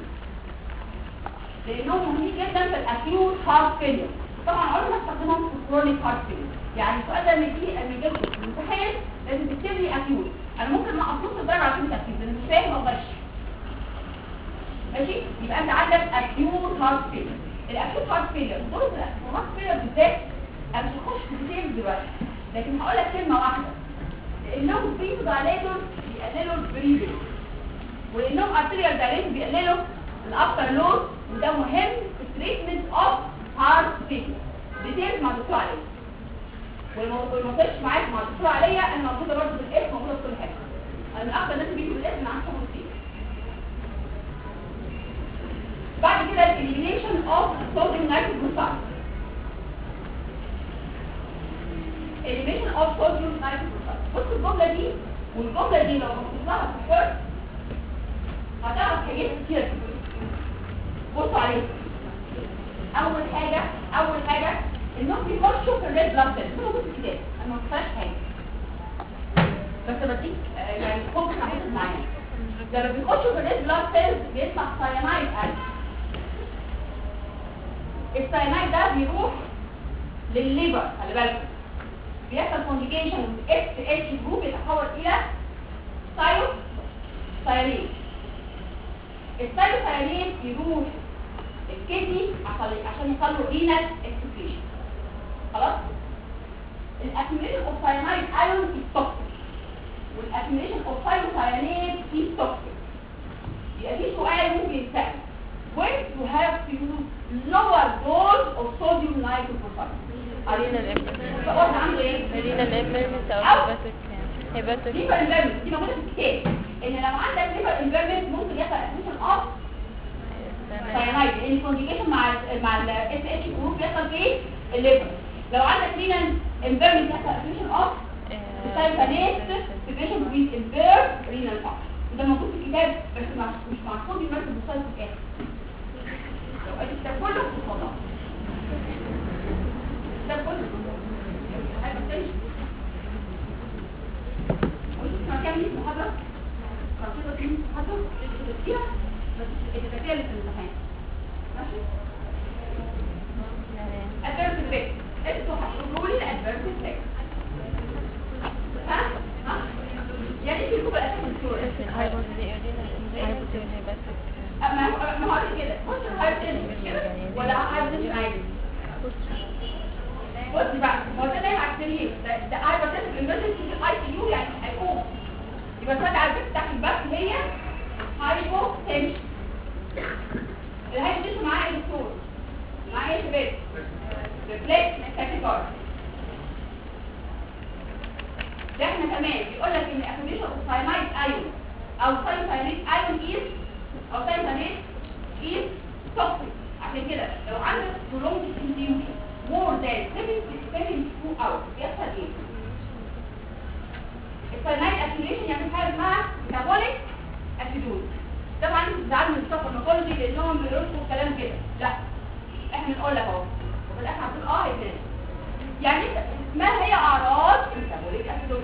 لانهم مهمين جدا في الاكيوت هارت فيلير طبعا عمرنا استخدمهم في الكرونيك هارت فيلير يعني السؤال ده لما يجي لما يجي لكم في الامتحان لازم تكتب لي اكيوت انا ممكن ما اقصدش الدرجه على كلمه اكيوت لان مش فاهم ما اقدرش ماشي يبقى انت عندك اكيوت هارت فيلير الاكيوت هارت فيلير دور الهارت فيلير بالذات انا مش هخش في ديتيلز دلوقتي لكن هقول لك كلمه واحده لانهم بريفو دايليتور بيقللوا البريفو ولانهم ارتيريال دايليتور بيقللوا الافتر لود وده مهم في التريتمنت اوف هارت فيلير ديتيلز مع الدكتور عليا واللي ما طلعش معاك مع الدكتور عليا انا موجوده برضه في الاسم موجوده في كل حاجه انا من اكتر الناس اللي بيجوا بالاسم انا عارفه كتير بعد كده الاليمينيشن اوف صوديوم نايتروجلوسايد اليمينيشن اوف صوديوم نايتروجلوسايد بص الجمله دي والجمله دي لو بصيت لها في الكورس هتعرف حاجات كتير بصوا عليها اول حاجه اول حاجه انهم بيخشوا في الريد بلاد سيلز ده موجود في الكتاب انا ما قلتهاش حاجه بس بديك آه، يعني خد حاجات معايا لما بيخشوا في الريد بلاد سيلز بيطلع ساينايد قلب الساينايد ده بيروح للليفر خلي بالك بيحصل كونجيجيشن اس اتش جروب يتحول الى سايو سايرين السايو سايرين يروح الكدني عشان عشان يصلوا رينال اكسكريشن خلاص الاكيوميشن اوف ساينايد ايون از توكسيك والاكيوميشن اوف سايوسايانيد از توكسيك يبقى في سؤال ممكن يتسال when to have to use lower dose of sodium nitrochloride رينا الامبر فقلت عنده ايه؟ رينا الامبر او أو- هيباتيك هيباتيك ليفر انفيرمنت دي موجوده في الكتاب ان لو عندك ليفر انفيرمنت ممكن يحصل اكيوميشن اوف ساينايد لان الكونجيجيشن مع ال مع الاس اتش جروب بيحصل في الليفر لو عندك رينال امبيرمنت يحصل اكيوميشن اوف ساينايد في بيشنت ويز امبير رينال فانكشن وده موجود في الكتاب بس مع- مش محفوظ بس بالصيد في الاخر لو قال الكتاب كله اتفضل الكتاب كله هيبقى تنشن وانت كمان كام ليك محاضره كان في تقييم محاضره فيها بس الدكاتره اللي في الامتحان ماشي adverse effect انتوا هتقولوا لي الادفيرس effect ها ها يعني في الكتب الاساسيه الدكتور ما هو ما هو قال كده بص الهايبوتنشن مش كده ولا هايبوتنشن عادي بص بقى هو ده نايم على السرير ده ده هايبوتنشن ايمرجنسي في الاي سي يو يعني هيقوم يبقى الفرق على البيت بتاعت البث هي هايبوتنشن الهايبوتنشن معاه ايه دكتور معاه ايه يا شباب ريفلكس كاتيجوري ده احنا كمان بيقول لك ان اكوميشن اوف ساينايد ايون او ساينايد ايون از او ساينايد از توكسيك عشان كده لو عندك prolonged infusion more than 72 hours بيحصل ايه؟ الساينايد اكيوليشن يعني حاجه اسمها ميتابوليك اسيدوز طبعا انتوا بتزعلوا من السفرماكولوجي لانهم بيرصوا كلام كده لا احنا بنقول لك اهو وفي الاخر هتقول اه هي يعني ما هي اعراض الميتابوليك اسيدوز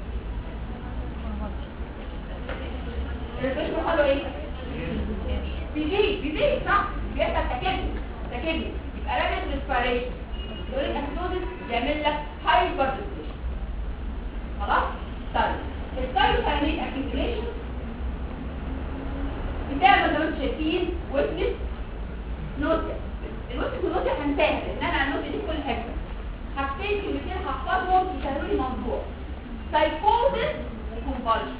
الريفريش بيحصلوا ايه بيزيد بيزيد صح بيحصل تكدني تكدني يبقى رابط ريسبيريشن يقول لك اسيدوزس بيعمل لك هايبر خلاص طيب الثايروكاينيت اكيوميليشن بتعمل زي ما انتم شايفين ويتنس نوتيا الويتنس والنوتيا هنساها لان انا النوتيا دي في كل حته حاجتين كلمتين هحفظهم يسهلوا لي الموضوع سايكوزس وكونفالجن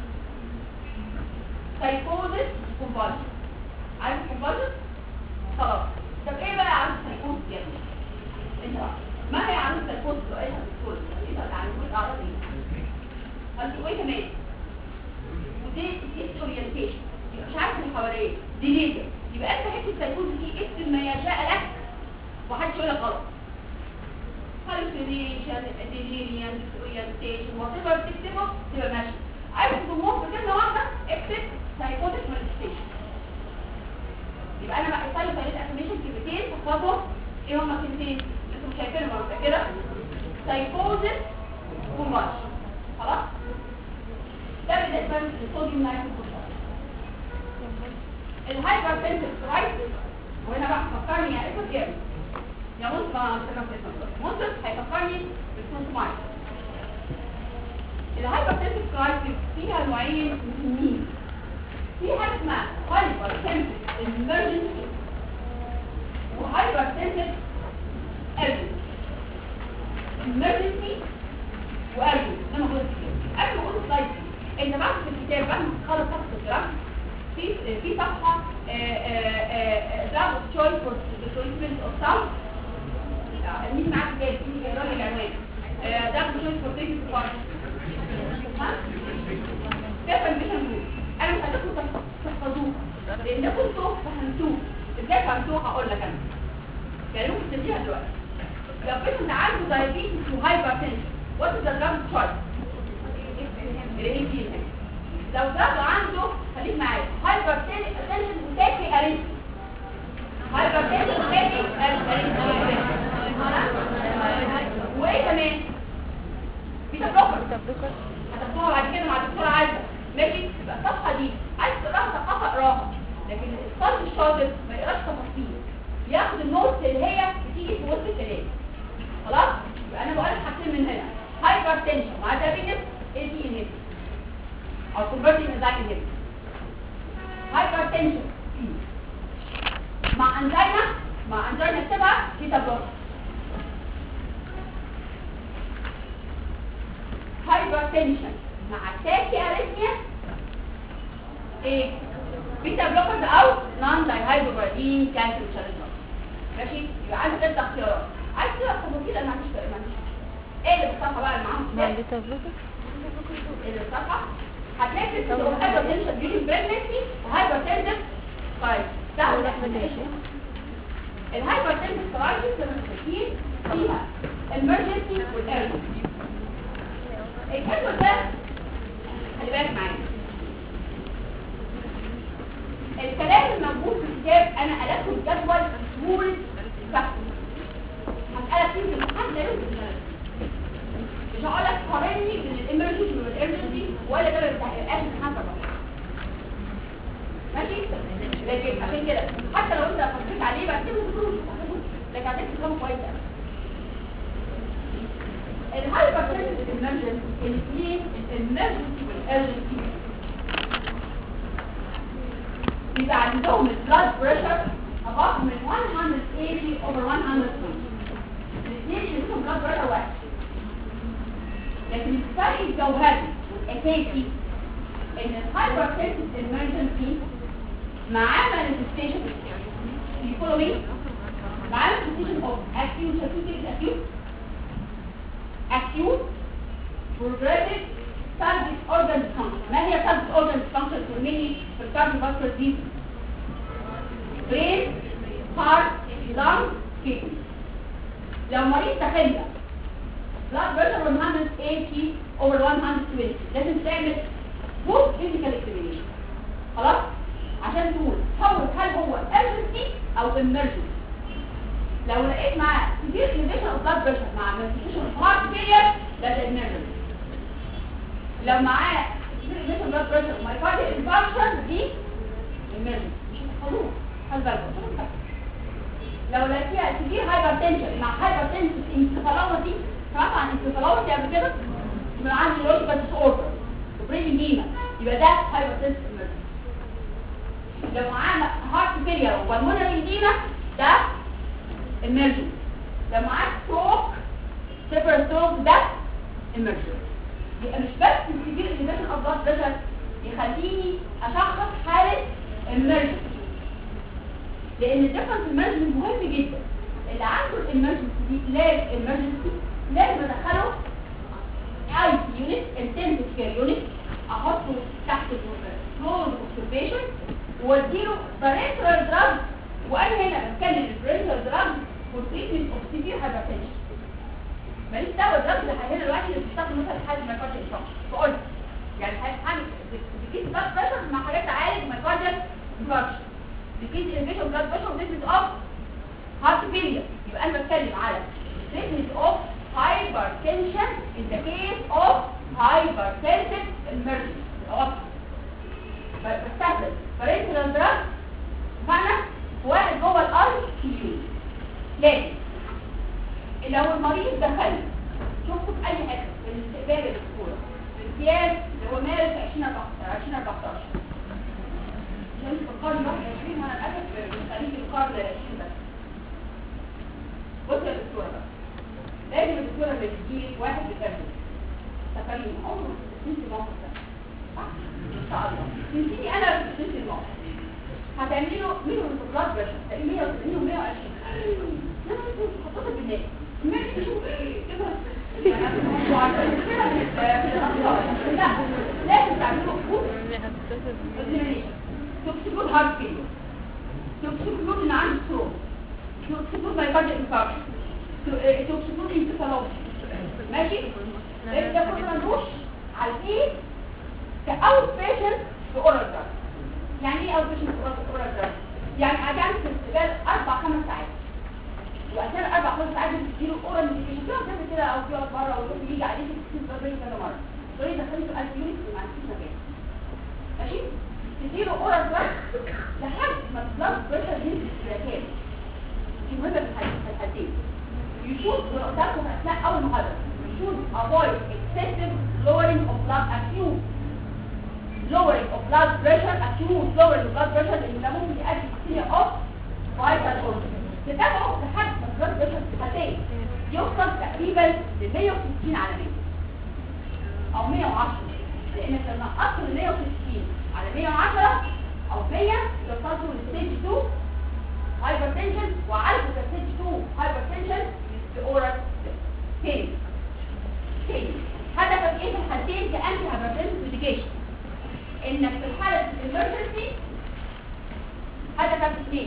سايكوزس وكونفالجن عارف الكونفالجن خلاص طب ايه بقى عارف السايكوزس يا ابني انت بقى. ما هي عارف السايكوزس سؤالها بتقول ايه ده يعني كل اعراض ايه قصدي وايه كمان ودي دي اورينتيشن يبقى مش عارف اللي حواليه دي ليزر يبقى انت حته السايكوزس دي اكتب ما يشاء لك ومحدش يقول لك غلط hallucination, delirium, disorientation, whatever تكتبه تبقى ماشي عايز تضمهم بكلمة واحدة اكتب psychotic manifestation يبقى انا بقى السايلو سايلنت افرميشن كلمتين تحفظهم ايه هما كلمتين انتوا شايفينهم ولا كده psychosis وماتش خلاص ده بالنسبة للصوديوم نايتروجين الهايبر تنسيف كرايسيس وهنا بقى فكرني يا اسف جامد يا منصف انا مش فاكره اسمه منصف هيفكرني بالكونسومايت الهايبرتنسيف كرايسيس فيها نوعين مهمين في حاجه اسمها هايبرتنسيف emergency وهايبرتنسيف urgency emergency وارجنسي ده موجود في الكتاب قبل ما اقول سلايد دي انت بعد في الكتاب بعد ما تخلص صفحه الجراف في في صفحه دراج تشويس فور ذا تريتمنت اوف ساوند مين معاك جاي مين جاي راجل العنوان دراج تشويس فور تريتمنت اوف كيف الفيشن جروب انا مش عايزاكم تحفظوه لان كنتوا فهمتوه ازاي فهمتوه هقول لك انا يعني ممكن تديها دلوقتي لو كنت عنده diabetes وهايبرتنشن what is the drug choice الانهبين لو drug عنده خليك معايا هايبرتنشن وتاكي اريثميا هايبرتنشن وتاكي اريثميا وايه كمان بيتا بلوكر هتاخدوها بعد كده مع الدكتوره عايزه ماشي يبقى الصفحه دي عايز تقراها ثقافه اقراها لكن الطالب الشاطر ما يقراش تفاصيل ياخد النوتس اللي هي بتيجي في وسط الكلام خلاص يبقى انا بقول لك حاجتين من هنا هايبر تنشن مع دايابيتس اي دي انهبيتور او كونفرتنج انزايم انهبيتور هايبر تنشن مع انزينا مع انزينا اكتبها بيتا بلوكر هايبر تنشن مع تاكي اريثميا ايه بيتا بلوكرز او نون دايهايدروبرادين كالسيوم شانل ماشي يبقى عندك انت اختيارات عايز تبقى تفاصيل انا ما عنديش ما عنديش ايه اللي بالصفحه بقى اللي معاهم كتاب؟ بيتا بلوكر اللي بالصفحه هتلاقي في هايبر تنشن ديورينج بريجنسي وهايبر تنشن طيب تعالوا احنا نعيش الهايبر تنشن كرايسيس زي ما انتم شايفين فيها emergency والارجنسي الجدول ده خلي بالك معايا الكلام الموجود في الكتاب انا قلبته الجدول بصورة فهم هسألك فيه في الامتحان لا يمكن ان مش هقول لك قارني بين الامرجنسي والارجنسي ولا ده ما بيتحققش امتحان طبعا ماشي لكن عشان كده حتى لو انت فكرت عليه بعد كده تقول لكن عشان تفهمه كويس قوي الهايبرتنسيف emergency الاثنين الامرجنسي والارجنسي بيبقى عندهم البلاد بريشر above من 180 over 120 الاثنين اللي فيهم بلاد بريشر واحد لكن الفرق الجوهري والاساسي ان الهايبرتنسيف emergency معاه manifestation يقولوا ايه؟ معاه manifestation of acute شايفين كلمة acute acute progressive pelvic organ dysfunction ما هي pelvic organ dysfunction تهمني في الكارديوفاسكولار ديزيز brain heart lung kidney لو مريض تخيل blood pressure 180 over 120 لازم تعمل full physical examination خلاص عشان تقول هو هل هو emergency او emergency لو لقيت معاه severe elevation of blood pressure مع manifestation of heart failure ده ده emergency لو معاه severe elevation of blood pressure ومايكارديال infarction دي emergency مش هتحصلوها خلي بالك لو لقيتيها سيفير هايبرتنشن مع هايبرتنشن انسفالوباثي سمعت عن انسفالوباثي قبل كده يبقى عندي لوجيكال ديس اوردر وبريدنج ديما يبقى ده هايبرتنشن لو معاه هارت فيلير وبالمونري ديما ده emergency لو معاه ستروك سيبر ستروك ده emergency يبقى مش بس السيفير انفكشن اوف بلاد بريشر يخليني اشخص حاله emergency لان الديفرنس emergency مهم جدا اللي عنده الامرجنسي دي لازم emergency لازم ادخله اي يونت انتنسيف كير يونت احطه تحت كلوز اوبزرفيشن واديله بارنترال دراج وانا هنا بتكلم البارنترال دراج فور تريتمنت اوف سيفير هايبرتنشن ماليش دعوه الدراج اللي هنا دلوقتي اللي بتستخدم مثلا في حاله مايكارديال انفكشن فقلت يعني هعمل بكيس بلاد بريشر مع حاجات تعالج مايكارديال انفكشن بكيس انفيشن بلاد بريشر وتريتمنت اوف هارت فيلير يبقى انا بتكلم على treatment of hypertension in the case of hypertensive emergency واضح بستخدم parenteral drug معنى واحد جوه الاي سي يو لكن لو المريض دخل شفته في اي حته في الاستقبال الدكتوره في امتياز اللي هو مارس 2014 عشان في القرن 21 وانا للاسف من خليج القرن 20 بس بص يا دكتوره بقى لازم الدكتوره اللي تجيلك واحد بكذا تقريبا عمره تنسي الموقف ده صح؟ ان شاء الله تنسيني انا بس تنسي الموقف هتعملي له مينو بلاد بريشر تقريبا 180 و 120 يا نهار اسود حطيتها بالناس ماشي شوف كده لا لازم تعملوا فود توكسيكول هارت فيلير توكسيكول ان عنده ستروك توكسيكول مايكارديال انفاركشن توكسيكول انسفالوباثي ماشي ده كله ملوش عارفين كاوت بيشنت في اورال دراج يعني ايه اوت بيشنت في اورال دراج يعني عجان في استقبال اربع خمس ساعات واثناء اربع خمس ساعات بتديله اورال ميديكيشن تقعد تعمل كده او تقعد بره ويروح يجي عليك تكتب ضربين كذا مره تقول لي دخلت في 1000 يونت ما عنديش مكان ماشي تديله اورال دراج لحد ما البلاد بريشر ينزل كده دي مهمه في الحالتين يشوف ولقطاتهم اثناء اول محاضره يشوف avoid excessive lowering of blood acute lowering of blood pressure acute lowering of blood pressure لان ده ممكن يؤدي كتير اوف vital organ تتابعه لحد ما البلاد بريشر هتاني يوصل تقريبا ل 160 على 100 او 110 لان لما اصل 160 على 110 او 100 يوصلوا لستيج 2 هايبرتنشن وعالجوا ستيج 2 هايبرتنشن بأورال تاني تاني هدفك ايه في الحالتين كأنتي هايبرتنشن ميديكيشن انك في الحالة الامرجنسي هدفك اثنين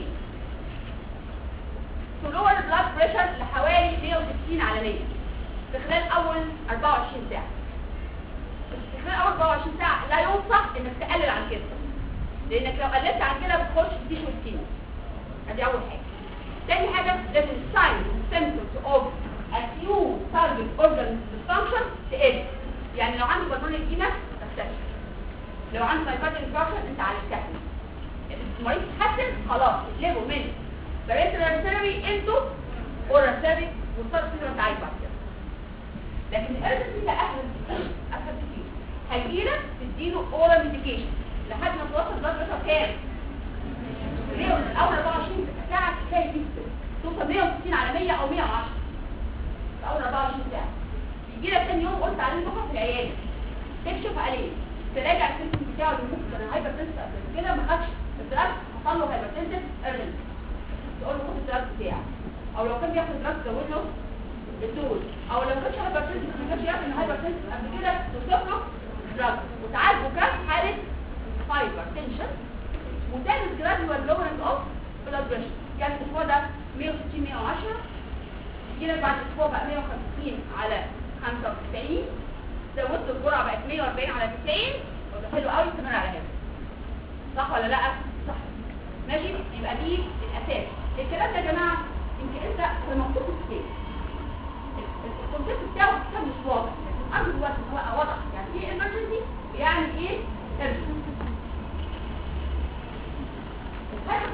تلور البلاد بريشر لحوالي 160 على 100 في خلال اول 24 ساعة في خلال اول 24 ساعة لا ينصح انك تقلل عن كده لانك لو قللت عن كده بتخش في تيشو السينوس ادي اول حاجة تاني حاجة لازم الساينز symptoms of acute target organ dysfunction تقل يعني لو عنده بالمونري ايديما تختفي لو عنده مايكارديال انفاركشن انت عالجتها المريض اتحسن خلاص اتلغوا من بريترال ثيرابي انتو اورال ثيرابي وصار فكره انت عايز بعد كده لكن الارجنسي ده اسهل كتير اسهل كتير هيجيلك تديله اورال ميديكيشن لحد ما توصل بلاد بريشر كام؟ ليه من اول 24 ساعه تلاقي فيه توصل 160 على 100 او 110 في اول 24 ساعه يجي لك ثاني يوم قلت عليه بكره في العياده تكشف عليه تراجع السيستم بتاعه اللي ممكن كان هايبر تنسى كده ما خدش الدراج حصل له هايبر تنسى ارجل تقول له خد الدراج بتاعك او لو كان بياخد دراج زود له الدوز او لو كانش هايبر تنسى ما كانش يعرف ان هايبر تنسى قبل كده توصف له دراج وتعالجه كحاله هايبر تنشن وتعمل جراديوال لورنج اوف بلاد بريشر يعني الاسبوع ده 160 110 يجي لك بعد اسبوع بقى 150 على 95 زودت الجرعه بقت 140 على 90 وده حلو قوي استمر على هذا صح ولا لا صح ماشي يبقى دي الاساس الكلام ده يا جماعه يمكن انت هو مكتوب في الكتاب الكونسيبت بتاعه في الكتاب مش واضح لكن ارجو دلوقتي ان هو واضح يعني ايه emergency يعني ايه urgent hypertensive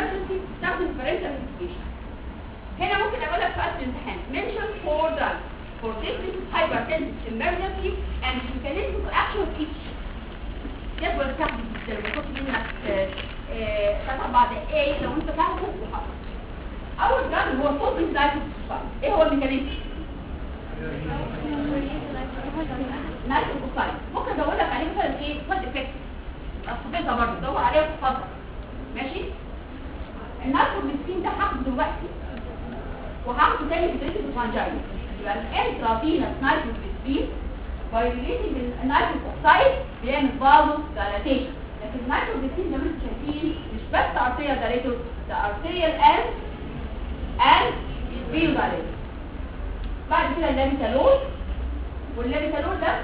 emergency تستخدم parental investigation هنا ممكن اقول لك سؤال في الامتحان mention four drugs for treatment of hypertensive emergency and mechanism of action of each جدول سهل جدا ما ياخدش منك ثلاث اربع دقايق لو انت فاهمه وحافظه اول دراج هو صوت لايف ايه هو الميكانيزم نايت اوكسايد ممكن ادور لك عليه مثلا ايه سايد افكت اصبتها برضه دور عليها في فتره ماشي النايتروجليسين ده هاخده دلوقتي وهاخده تاني في دريتي الفانجاين يبقى الانترافينس نايتروجليسين فايوليتنج النيتروس اوكسايد بيعمل فازو دايلاتيشن لكن النيتروجليسين زي ما انتم شايفين مش بس ارتيريال دايليتور ده ارتيريال اند اند فيو دايليتور بعد كده اللابيتالول واللابيتالول ده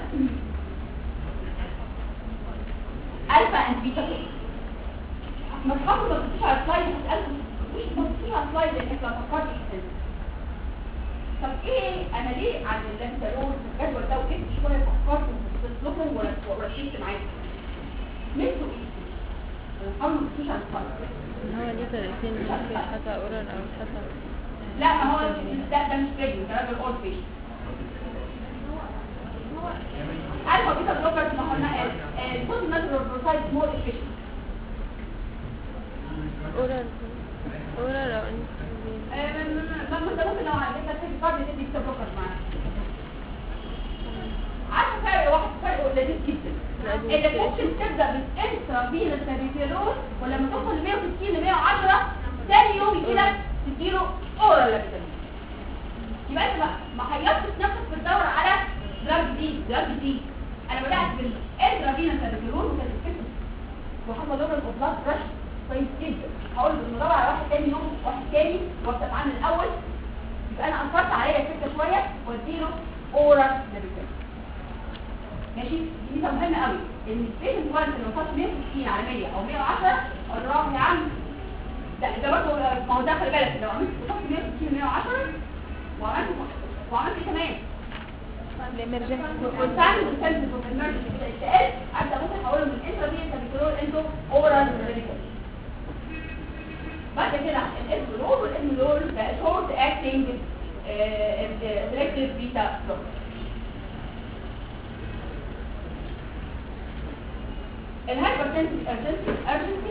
الفا اند بيتا ما تخافوا ما تبصوش على السلايد هتسالكم مش ما تبصوش على السلايد لانك لو فكرت في طب ايه انا ليه عن اللابيتالول في الجدول ده وجبت شويه فكرت وبصيت لكم ورشيت معاكم نسوا ايه حاولوا ما تبصوش على السلايد ان هو ليه طريقتين ممكن يتحط اورال او يتحط لا ما هو ده ده مش ريجل ده راجل اولد بيشن الفا بيتا بلوكرز ما قلنا الكود ناتشورال بروسايد مور افيشنت اورال اورال او انسولين ما انت ممكن لو عندك تدي كارد تدي بيتا بلوكرز معاك عارفه فرق واحد فرق لذيذ جدا انك ممكن تبدا بالانترا فينس لابيتيرول ولما توصل ل 160 ل 110 ثاني يوم يجي لك تديله اورال لابيتيرول يبقى انت ما حيرتش نفسك في الدور على دراج جديد دراج جديد انا بدات بالانترا فينس لابيتيرول وكانت الفكره وحصل لهم الاوبلاس رش كويس جدا هقول له بدور على واحد تاني يوم واحد تاني وابدا معاه من الاول يبقى انا اثرت عليا الفكره شويه واديله اورال لابيتيرول ماشي دي ميزه مهمه قوي ان البيشنت وانس لو وصلت 160 على 100 او 110 اقول له يا عم ده ده برضه ما هو ده خلي بالك لو عملت وصلت 160 110 وعملت وعملت إيه كمان الامرجنسي والتايم والسنسز والامرجنسي كده اتقال ابدا ممكن احوله من انترافينس بيكرول انتو اورال ميديكال بعد كده الاسبرول والاسبرول بقى شورت اكتنج سيلكتيف بيتا بلوكر الهايبرتنسيف ارجنسي ارجنسي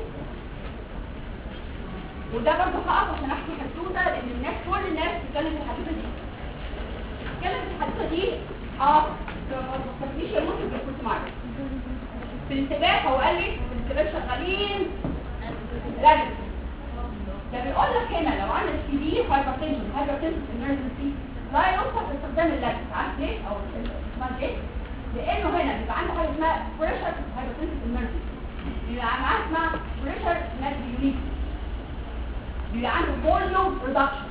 وده برضه هقف عشان احكي حدوته لان الناس كل الناس بتتكلم في الحدوته دي بتتكلم في الحدوته دي اه ما تفكرنيش يا ممكن كنت معاك في الانتباه هو قال لي في الانتباه شغالين راجل ده بيقول لك هنا لو عندك سيفير هايبرتنشن هايبرتنشن امرجنسي لا ينصح باستخدام اللازم عارف ليه او اسمها ليه لانه هنا بيبقى عنده حاجه اسمها بريشر هايبرتنشن امرجنسي بيبقى معاه اسمها بريشر ماتيونيتي بيبقى عنده فوليوم ريدكشن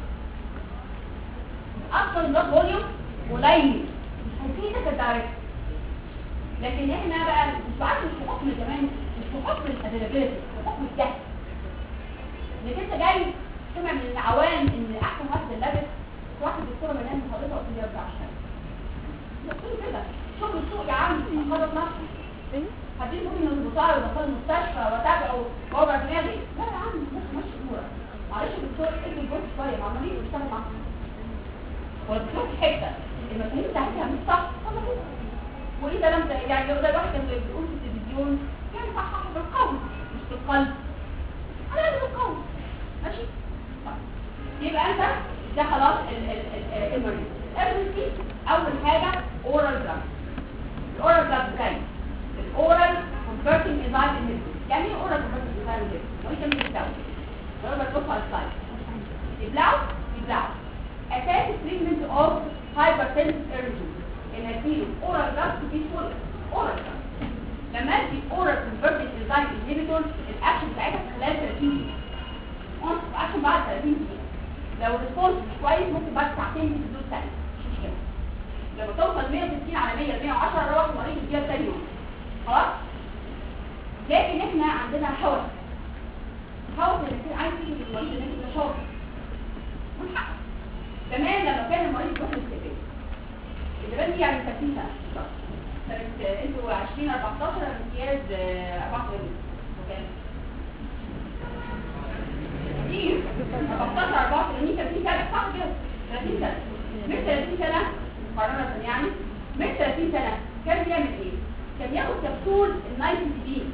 اصلا البلاد فوليوم قليل مش هيفيدك الدايركت لكن احنا بقى مش بعرف مش في حكم كمان مش في حكم الافيلابيلتي في حكم الجهل انك انت جاي سمع من العوام ان احسن واحد اللبس واحد دكتوره منام محاضرتها قلت لي ارجع اشتغل قلت له كده شغل السوق يا عم خلص نفسك ايه هديه ممكن من البطاقه ودخل المستشفى وتابعه ووضع دماغي لا يا عم مش ماشي امورك معلش يا دكتور ادي الجزء شويه مع المريض واشتغل معاه والدكتور في حته المفاهيم بتاعتها مش صح طب كده واذا لم ت- يعني لو ده الواحد كان بيقول في التلفزيون يعني صحح بالقول مش بالقلب على قد بالقول ماشي طيب. يبقى انت ده خلاص الامرجنسي الامرجنسي اول حاجه اورال دراج الاورال دراج زي الاورال كونفرتنج انزايم انهبيتور يعني ايه اورال كونفرتنج انزايم انهبيتور وانت مش بتدور لو بتبص على السلايد يبلعوا يبلعوا اساس التريتمنت اوف هايبرتنسيف ايرجنسي ان اديله اورال دراج تو بي فول اورال دراج لما ادي اورال كونفرتنج انزايم انهبيتور الاكشن بتاعتها في خلال 30 دقيقه اون اكشن بعد 30 دقيقه لو الريسبونس مش كويس ممكن بعد ساعتين تدوس ثاني مش مشكله لما توصل 160 على 100 110 روح المريض يديها ثاني يوم خلاص لكن احنا عندنا هوس هوس اللي كتير عايز يجي المريض ان انت شاطر من حقك زمان لما كان المريض يروح الاستقبال الاستقبال دي يعني 30 سنه بالظبط. كانت آه، انتوا 20 14 امتياز آه، 84 وكان كتير 15 84 30 سنه صح كده 30 سنه مش 30 سنه مقارنه يعني مش 30 سنه كان بيعمل ايه؟ كان ياخد كبسول النايتروجين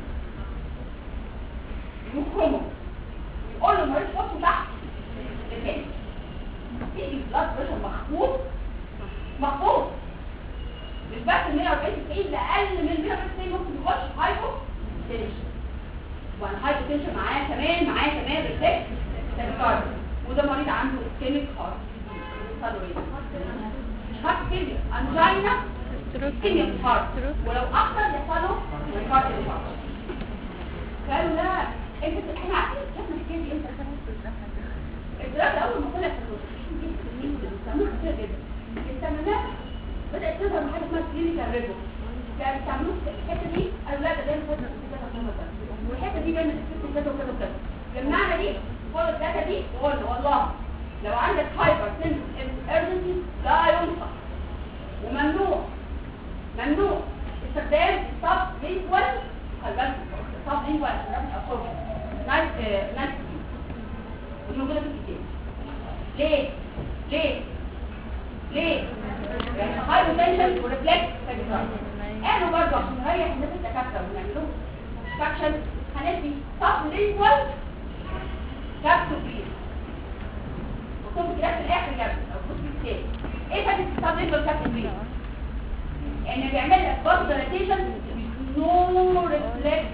يخرمه يقول له مريض حطه تحت الهند يجي البلاد بريشر مخفوض مخفوض مش بس 140 90 لاقل من 140 ممكن يخش هايبو تنشن وانا هايبو تنشن معاه كمان معاه كمان ريفلكس تاكيكارد وده مريض عنده اسكيميك هارت مش هارت فيلير انجينا اسكيميك هارت ولو اكتر يحصل له هارت انفاركت قالوا لا انت احنا عارفين شفنا الحكايه دي امتى الدراسه اول ما طلعت بيستعملوها كتير جدا استعملناها بدات تظهر حاجه اسمها كلينيكال ريبو كانوا بيستعملوها الحته دي قالوا لا ده دايما فتره كذا كذا كذا والحته دي دايما تكتب كذا وكذا وكذا جمعنا دي خد الداتا دي وقلنا والله لو عندك هايبر سنسيتيف ايرجنسي لا ينصح وممنوع ممنوع استخدام السب لينكوال خلي بالك السب لينكوال نايت نايت مش موجوده في الكتاب ليه ليه ليه يعني هاي بوتنشال وريفلكس قالوا برضه عشان نريح الناس الدكاتره ونعمل لهم سكشن هندي سب لينكوال كابسول فري مكتوب كده في الاخر كده او بص في الكتاب ايه فايده السب لينكوال كابسول فري ان بيعمل لك برضه ديلاتيشن نو ريفلكس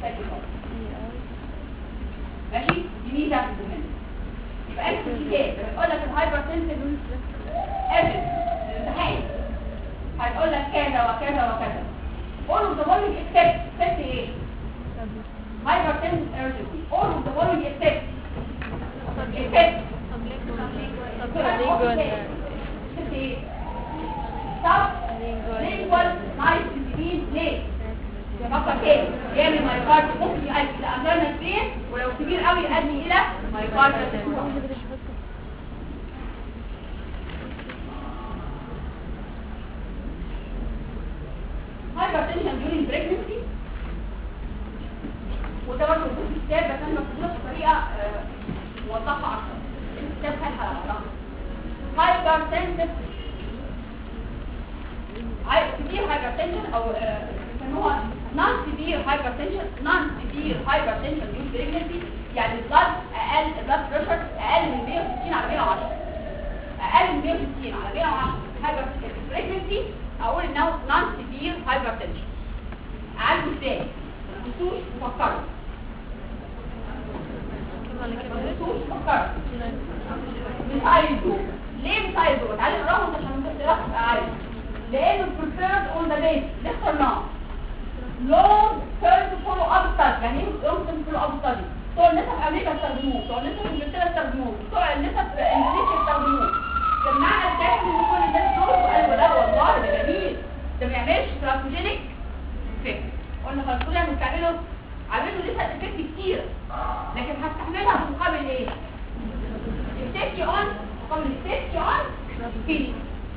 ماشي دي ميزه مهمه يبقى انت في الكتاب لما يقول لك الهايبر سنسيتيف ايفن الامتحان هيقول لك كذا وكذا وكذا قولوا ذا فوليوم اكسبت اكسبت ايه هايبر سنسيتيف ايرجنسي قولوا ذا فوليوم اكسبت اكسبت اكسبت ايه طب لينجوال نايتروجين ليه فقط ايه يعمل مايكارد ممكن يؤدي الى انجينا سبين ولو كبير قوي يؤدي الى مايكارد هايبرتنشن during pregnancy وده برضه موجود في الكتاب بس انا مكتوبه بطريقه آه، موضحه اكتر الكتاب خد على بعضها هايبرتنشن severe hypertension او آه، بيسموها non severe hypertension non severe hypertension during pregnancy يعني البلد اقل البلد بريشر اقل من 160 على 110 اقل من 160 على 110 هايبر pregnancy اقول انه non severe hypertension عالجه ازاي؟ ما تنسوش تفكروا ما تنسوش تفكروا مثال دول ليه مثال دول؟ تعالى نقراهم عشان انت تبقى عارف لانه preferred on the base ليه اخترناه؟ long term follow up study يعني ايه long term follow up study بتوع النساء في امريكا استخدموه بتوع النساء في انجلترا استخدموه بتوع النساء في اندونيسيا استخدموه جمعنا الداتا من كل الناس دول وقالوا لا والله ده جميل ده ما يعملش ترانسجينيك افكت قلنا خلاص كلنا هنستعمله عامله لسه افكت كتير لكن هستعملها مقابل ايه؟ السيفتي اون مقابل السيفتي اون فيلينج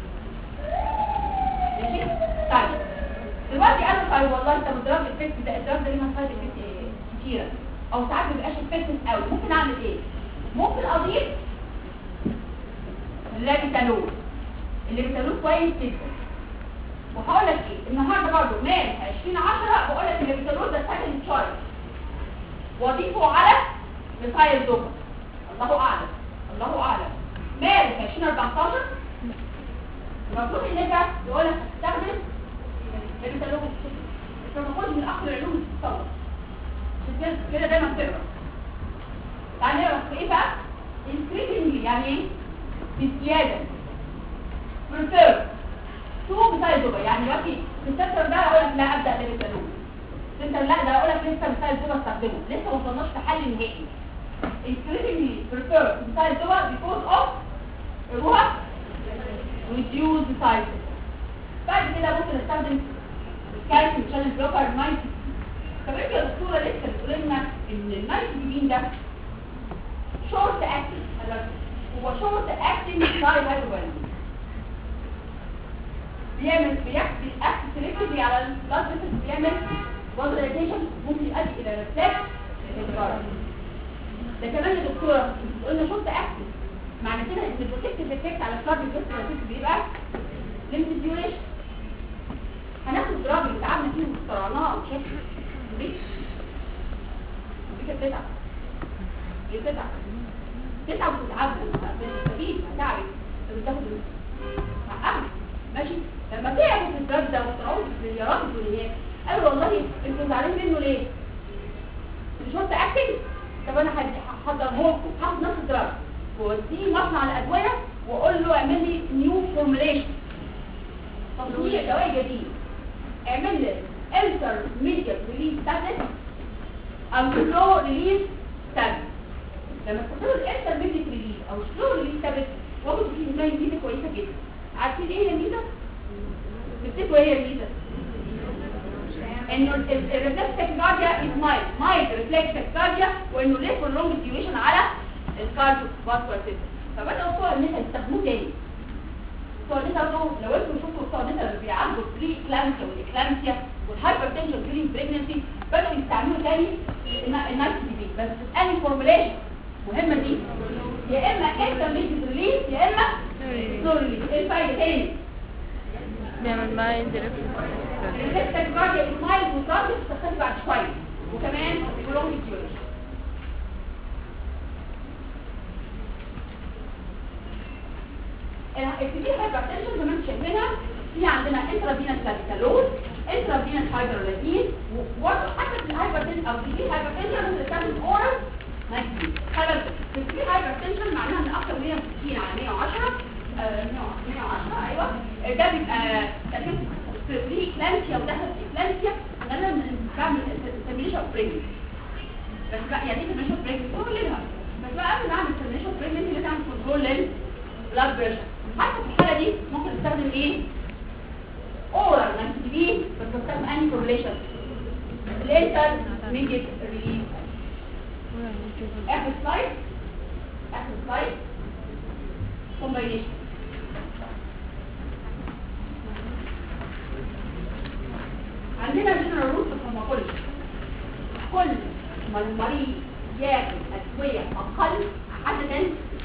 ماشي؟ طيب دلوقتي قالوا طيب والله انت مضرب الافكت ده الدرج ده ليه مسائل افكت كتيره او ساعات ما بيبقاش افكتيف قوي ممكن اعمل ايه ممكن اضيف اللابيتالول اللابيتالول كويس جدا وهقول لك ايه النهارده برضه مارس 2010 بقول لك اللابيتالول ده سكند تشويس واضيفه على ميثايل دوبا الله اعلم الله اعلم مارس 2014 المفروض ان انت يقول لك هتستخدم اللابيتالول انت ما تاخدش من اخر العلوم تتصور عشان كده كده دايما تقرا تعالى نقرا في ايه بقى increasingly يعني ايه بزياده prefer تو مثال دوبا يعني دلوقتي في السنتر ده اقول لك لا ابدا بالبالون السنتر لا ده اقول لك لسه مثال دوبا استخدمه لسه ما وصلناش لحل نهائي increasingly prefer مثال دوبا because of الروح reduce the size بعد كده ممكن استخدم الكالسيوم شانل بلوكر 90 طب انت يا دكتوره لسه بتقول لنا ان النايتروجين ده شورت اكتنج هو شورت اكتنج داي هايدروجين بيعمل بيحكي اكت سيلكتيفلي على البلاد فيسلز بيعمل فازوليزيشن ممكن يؤدي الى ريفلكس ده كمان يا دكتوره قلنا شورت اكتف معنى كده ان البروتكتيف افكت على الكارديو فيستيفال بيبقى ليميتد ديوريشن هناخد دراج اللي تعبنا فيه واخترعناه وشاف ليه؟ دي كانت تتعب ليه تتعب؟ تتعب وتتعب بتستفيد هتعبك فبتاخد حقها ماشي لما تعبوا في الدرج ده واخترعوه في المليارات الدنيا قالوا والله انتوا زعلانين منه ليه؟ مش قلت اكتنج طب انا هحضره لكم هاخد نفس الدرج ووديه مصنع الادويه واقول له اعمل لي نيو فورميليشن تصنيع دواء جديد اعمل لي انتر ميديال ريليز تابلت او سلو ريليز تابلت لما تحطوا الانتر ميديال ريليز او سلو ريليز تابلت واخد فيه نتائج ميزه كويسه جدا عارفين ايه هي الميزه؟ تفتكروا ايه هي الميزه؟ انه الريفلكس تكنولوجيا از مايل مايل ريفلكس تكنولوجيا وانه ليه فور لونج ديوريشن على الكارديو فاسكولار سيستم فبداوا بتوع النسا يستخدموه تاني بتوع النسا برضه لو انتوا شفتوا بتوع النسا اللي بيعالجوا البري كلامسيا والاكلامسيا والهايبرتنشن بري بريجنسي بداوا يستعملوا تاني النايت دي بي بس اني فورميليشن مهمه دي يا اما انترميديت ريليز يا اما سلو ريليز ايه الفايده تاني بيعمل معايا ريفلكس الريفلكس تكنولوجيا اسمايل وكارديو بتستخدم بعد شويه وكمان بلونج ديوريشن الكبير هايبرتنشن زي ما انتم شايفينها في عندنا انترافينال كاليكالول انترافينال هايبرولازين وبرضه حتى في الهايبرتنشن او الكبير هايبرتنشن بنستخدم اورال ماكسين خلاص الكبير هايبرتنشن معناها ان اكتر من 160 على 110 آه، 110 ايوه ده بيبقى تركيز في كلانسيا ودخل في كلانسيا غالبا بعمل تمرينش اوف بريجنسي بس بقى يعني ايه تمرينش اوف بريجنسي هو ليها بس بقى قبل ما اعمل تمرينش اوف بريجنسي لازم اعمل كنترول للبلاد بريشر حتى في الحاله دي ممكن استخدم ايه اورال مانتيبين بس بستخدم اني كورليشن الانتر ميديت ريليز اخر سلايد اخر سلايد combination عندنا جنرال روت في الفارماكولوجي كل ما المريض ياخد ادويه اقل عددا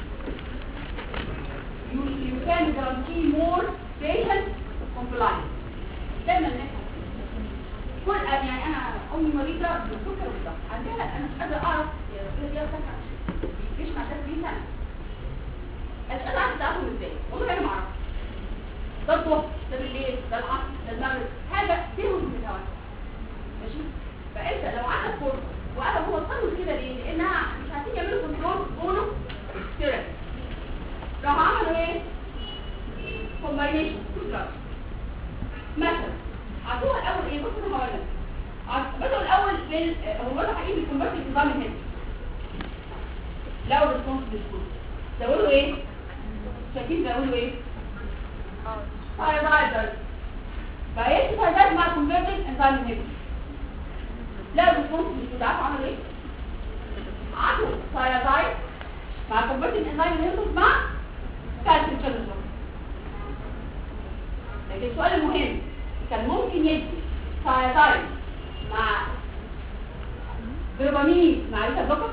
you, you can guarantee more patient compliance دايما نفهم كل يعني انا امي مريضه بالسكر والضغط عندها انا مش قادره اعرف هي دي سكر مش مع 30 سنه مش قادره اعرف تعرفهم ازاي والله انا ما اعرف ده الظهر ده بالليل ده العصر ده المغرب هذا فيهم متواتر ماشي فانت لو عندك فرصه وانا هو صنوا كده ليه لانها مش عارفين يعملوا كنترول بونو ستيرن راح عملوا ايه كومباينيشن مثلا عطوها الاول ايه بصوا انا هقول لك عط- بدأوا الاول بال هو بدأوا حقيقي بالكونفرتنج نظام الهند لقوا ريسبونس للجلوكوز زودوا ايه شايفين زودوا ايه ثايرويد فايه ثايرويد مع كونفرتنج انزيم انهبيتور لا ريسبونس للجلوكوز عارف عملوا ايه عطوا ثايرويد مع كونفرتنج انزيم انهبيتور مع كالسيوم شانل لكن السؤال المهم كان ممكن يدي ثايرويد مع جلوبامين مع ريتا بلوكر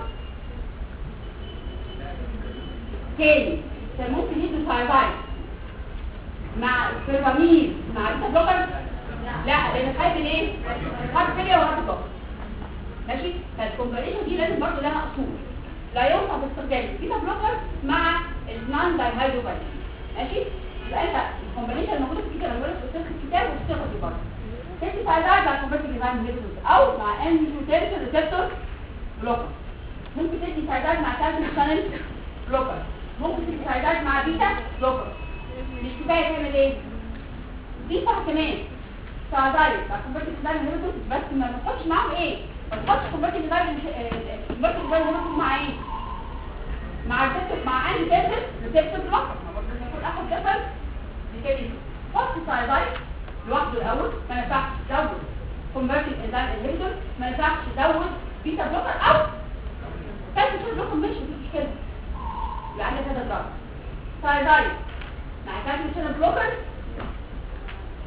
تاني كان ممكن يدي ثايرويد مع جلوبامين مع ريتا بلوكر لا لان خايف الايه هارت فيلير وهارت بلوكر ماشي فالكومبانيشن دي لازم برضه لها اصول لا ينفع باستخدام بيتا بلوكر مع النان دايهايدروفايت ماشي يبقى انت الكومبانيشن الموجوده في الكتاب موجوده في وسط الكتاب وفي الثقه دي برضه تدي فايدات مع كونفرتنج ديزاين ميثود او مع ان ميوتيشن ريسبتور بلوكر ممكن تدي فايدات مع كالسيوم شانل بلوكر ممكن تدي فايدات مع بيتا بلوكر مش كفايه تعمل ايه دي صح كمان فايدات مع كونفرتنج ديزاين ميثود بس ما نحطش معاهم ايه ما تحطش كونفرتنج ديزاين كونفرتنج ديزاين ميثود مع ايه مع الريسبتور مع اني كاسل ريسبتور بلوكر ما برضه يكون اخد كسل بكده حط سايدايت لوحده الاول ما ينفعش تزود كونفرتنج انزيم انهبيتور ما ينفعش تزود بيتا بلوكر او كاسل شويه بلوكر مش مفيش مشكله يبقى عندك هذا الضغط سايدايت مع كاسل شويه بلوكر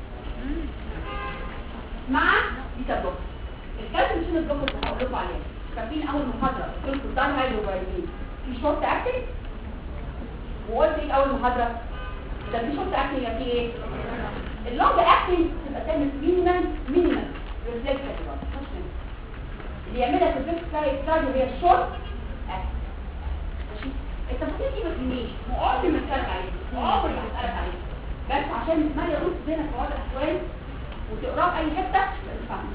مع بيتا بلوكر الكاسل شويه بلوكر اللي هقول لكم عليها فاكرين اول محاضره قلت لكم ده هيدروجين في شورت اكتنج وقلت ايه اول محاضره ده في شورت اكتنج يبقى في ايه اللونج اكتنج تبقى تعمل مينيمال مينيمال ريفلكس اللي يعملها في الفيكس ستادي هي الشورت اكتنج ماشي التفاصيل دي ما تهمنيش وعمري ما اسالك عليها وعمري ما اسالك عليها بس عشان ما يرد بينك في وضع الاحوال وتقراه في اي حته تفهم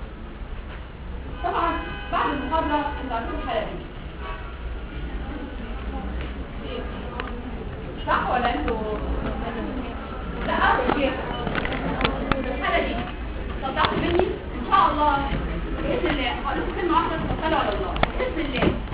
طبعا بعد المحاضره انتوا عارفين الحلقه دي صح ولا انتوا لا يا شيخ الحلقه دي صدقت مني ان شاء الله باذن الله هقول لكم كلمه واحده توكلوا على الله باذن الله